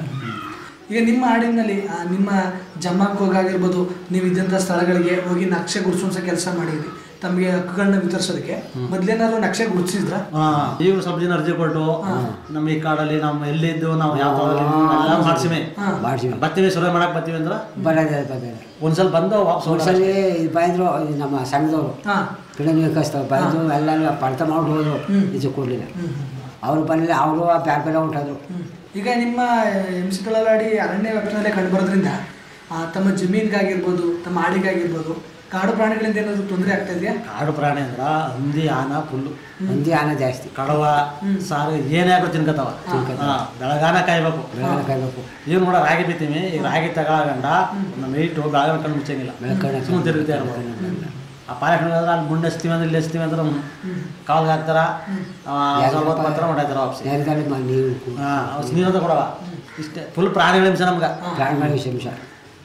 ಈಗ ನಿಮ್ಮ ಹಾಡಿನಲ್ಲಿ ಆ, ನಿಮ್ಮ ಜಮಾಕ್ ಹೋಗಾಗಿರ್ಬೋದು ನೀವು ಇದ್ದಂಥ ಸ್ಥಳಗಳಿಗೆ ಹೋಗಿ ನಕ್ಷೆ ಗುರುತಿಸೋ ಕೆಲಸ ಮಾಡಿದ್ರಿ ತಮಗೆ ಹಕ್ಕುಗಳನ್ನ ವಿತರಿಸೋದಕ್ಕೆ ಮೊದ್ಲೇನಾದ್ರು ನಕ್ಷೆ ಗುರುತಿಸಿದ್ರ ಹಾ ಇವ್ರು ಸ್ವಲ್ಪ ಜನ ಅರ್ಜಿ ಕೊಟ್ಟು ನಮ್ಮ ಈ ಕಾಡಲ್ಲಿ ನಾವು ಎಲ್ಲಿದ್ದು ನಾವು ಯಾವ ಎಲ್ಲ ಮಾಡ್ಸಿವಿ ಮಾಡ್ತೀವಿ ಬರ್ತೀವಿ ಸುರೇ ಮಾಡಕ್ ಬರ್ತೀವಿ ಅಂದ್ರ ಬರೋದೇ ಬರೋದೇ ಒಂದ್ಸಲ ಬಂದು ವಾಪಸ್ ಹೋಗಲ್ಲ. ಒಂದ್ಸಲಿ ಇದು ಬಂದ್ರು ಇದು ನಮ್ಮ ಸಂಘದವರು ಹಾ ಗಿಡ ವಿಕಾಸ್ತಾವ ಬಂದು ಎಲ್ಲ ಪಡ್ತ ಮಾಡಿ ಹೋದ್ರು ಇದು ಕೊಡಲಿಲ್ಲ ಅವ್ರು ಬರಲಿಲ್ಲ ಅವರು ಬ್ಯಾರೆ ಬೇರೆ ಹೊಂಟದ್ರು ಈಗ ನಿಮ್ಮ ಎಂ ಸಿ ತಳಲಾಡಿ ಅರಣ್ಯ ವ್ಯಾಪ್ತಿನಲ್ಲೇ ಕಂಡು ಬರೋದ್ರಿಂದ ಆ, ತಮ್ಮ ಜಮೀನ್ಗಾಗಿರ್ಬೋದು ತಮ್ಮ ಹಾಡಿಗಾಗಿರ್ಬೋದು ಕಾಡು ಪ್ರಾಣಿಗಳಿಂದ ಏನಾದ್ರು ತೊಂದರೆ ಆಗ್ತಾ ಇದೆಯಾ ಕಾಡು ಪ್ರಾಣಿ ಅಂದ್ರ ಹಂದಿ ಆನ ಫುಲ್ಲು ಹಂದಿ ಆನ ಜಾಸ್ತಿ ಕಡವ ಸಾರು ಏನೇ ಆಗೋ ತಿನ್ಕತಾವ ಹಾ, ಬೆಳಗಾನ ಕಾಯ್ಬೇಕು ಬೆಳಗ್ಗೆ ಕಾಯ್ಬೇಕು ಏನು ನೋಡ ರಾಗಿ ಬಿತ್ತೀವಿ ಈಗ ರಾಗಿ ತಗೊಳಗಂಡ ನಮ್ಮ ಏಟು ಬೆಳಗಾನ ಕಣ್ಣು ಮುಚ್ಚಂಗಿಲ್ಲ ಬೆಳಕಣ್ಣ ಸುಮ್ಮನೆ ತಿರುಗ್ತಾ ಇರ್ಬೋದು ಆ ಪಾಯಕ ಅಲ್ಲಿ ಮುಂಡೆ ಹಚ್ತೀವಿ ಅಂದ್ರೆ ಇಲ್ಲಿ ಹಚ್ತೀವಿ ಅಂದ್ರೆ ಕಾಲ್ಗೆ ಹಾಕ್ತಾರ ಆ, ಸ್ವಲ್ಪ ಹೊತ್ತು ಬರ್ತಾರ ಹೊಂಟಾಯ್ತಾರ ವಾಪಸ್ ಯಾರಿಗಾಲಿ ಮ- ನೀವು ಹಾಂ ನೀರಂತ ಕೊಡವ ಇಷ್ಟೇ ಫುಲ್ ಪ್ರಾಣಿಗಳ ಹಿಂಸೆ ನಮ್ಗೆ ಪ್ರಾಣಿಗಳ ವಿಷಯ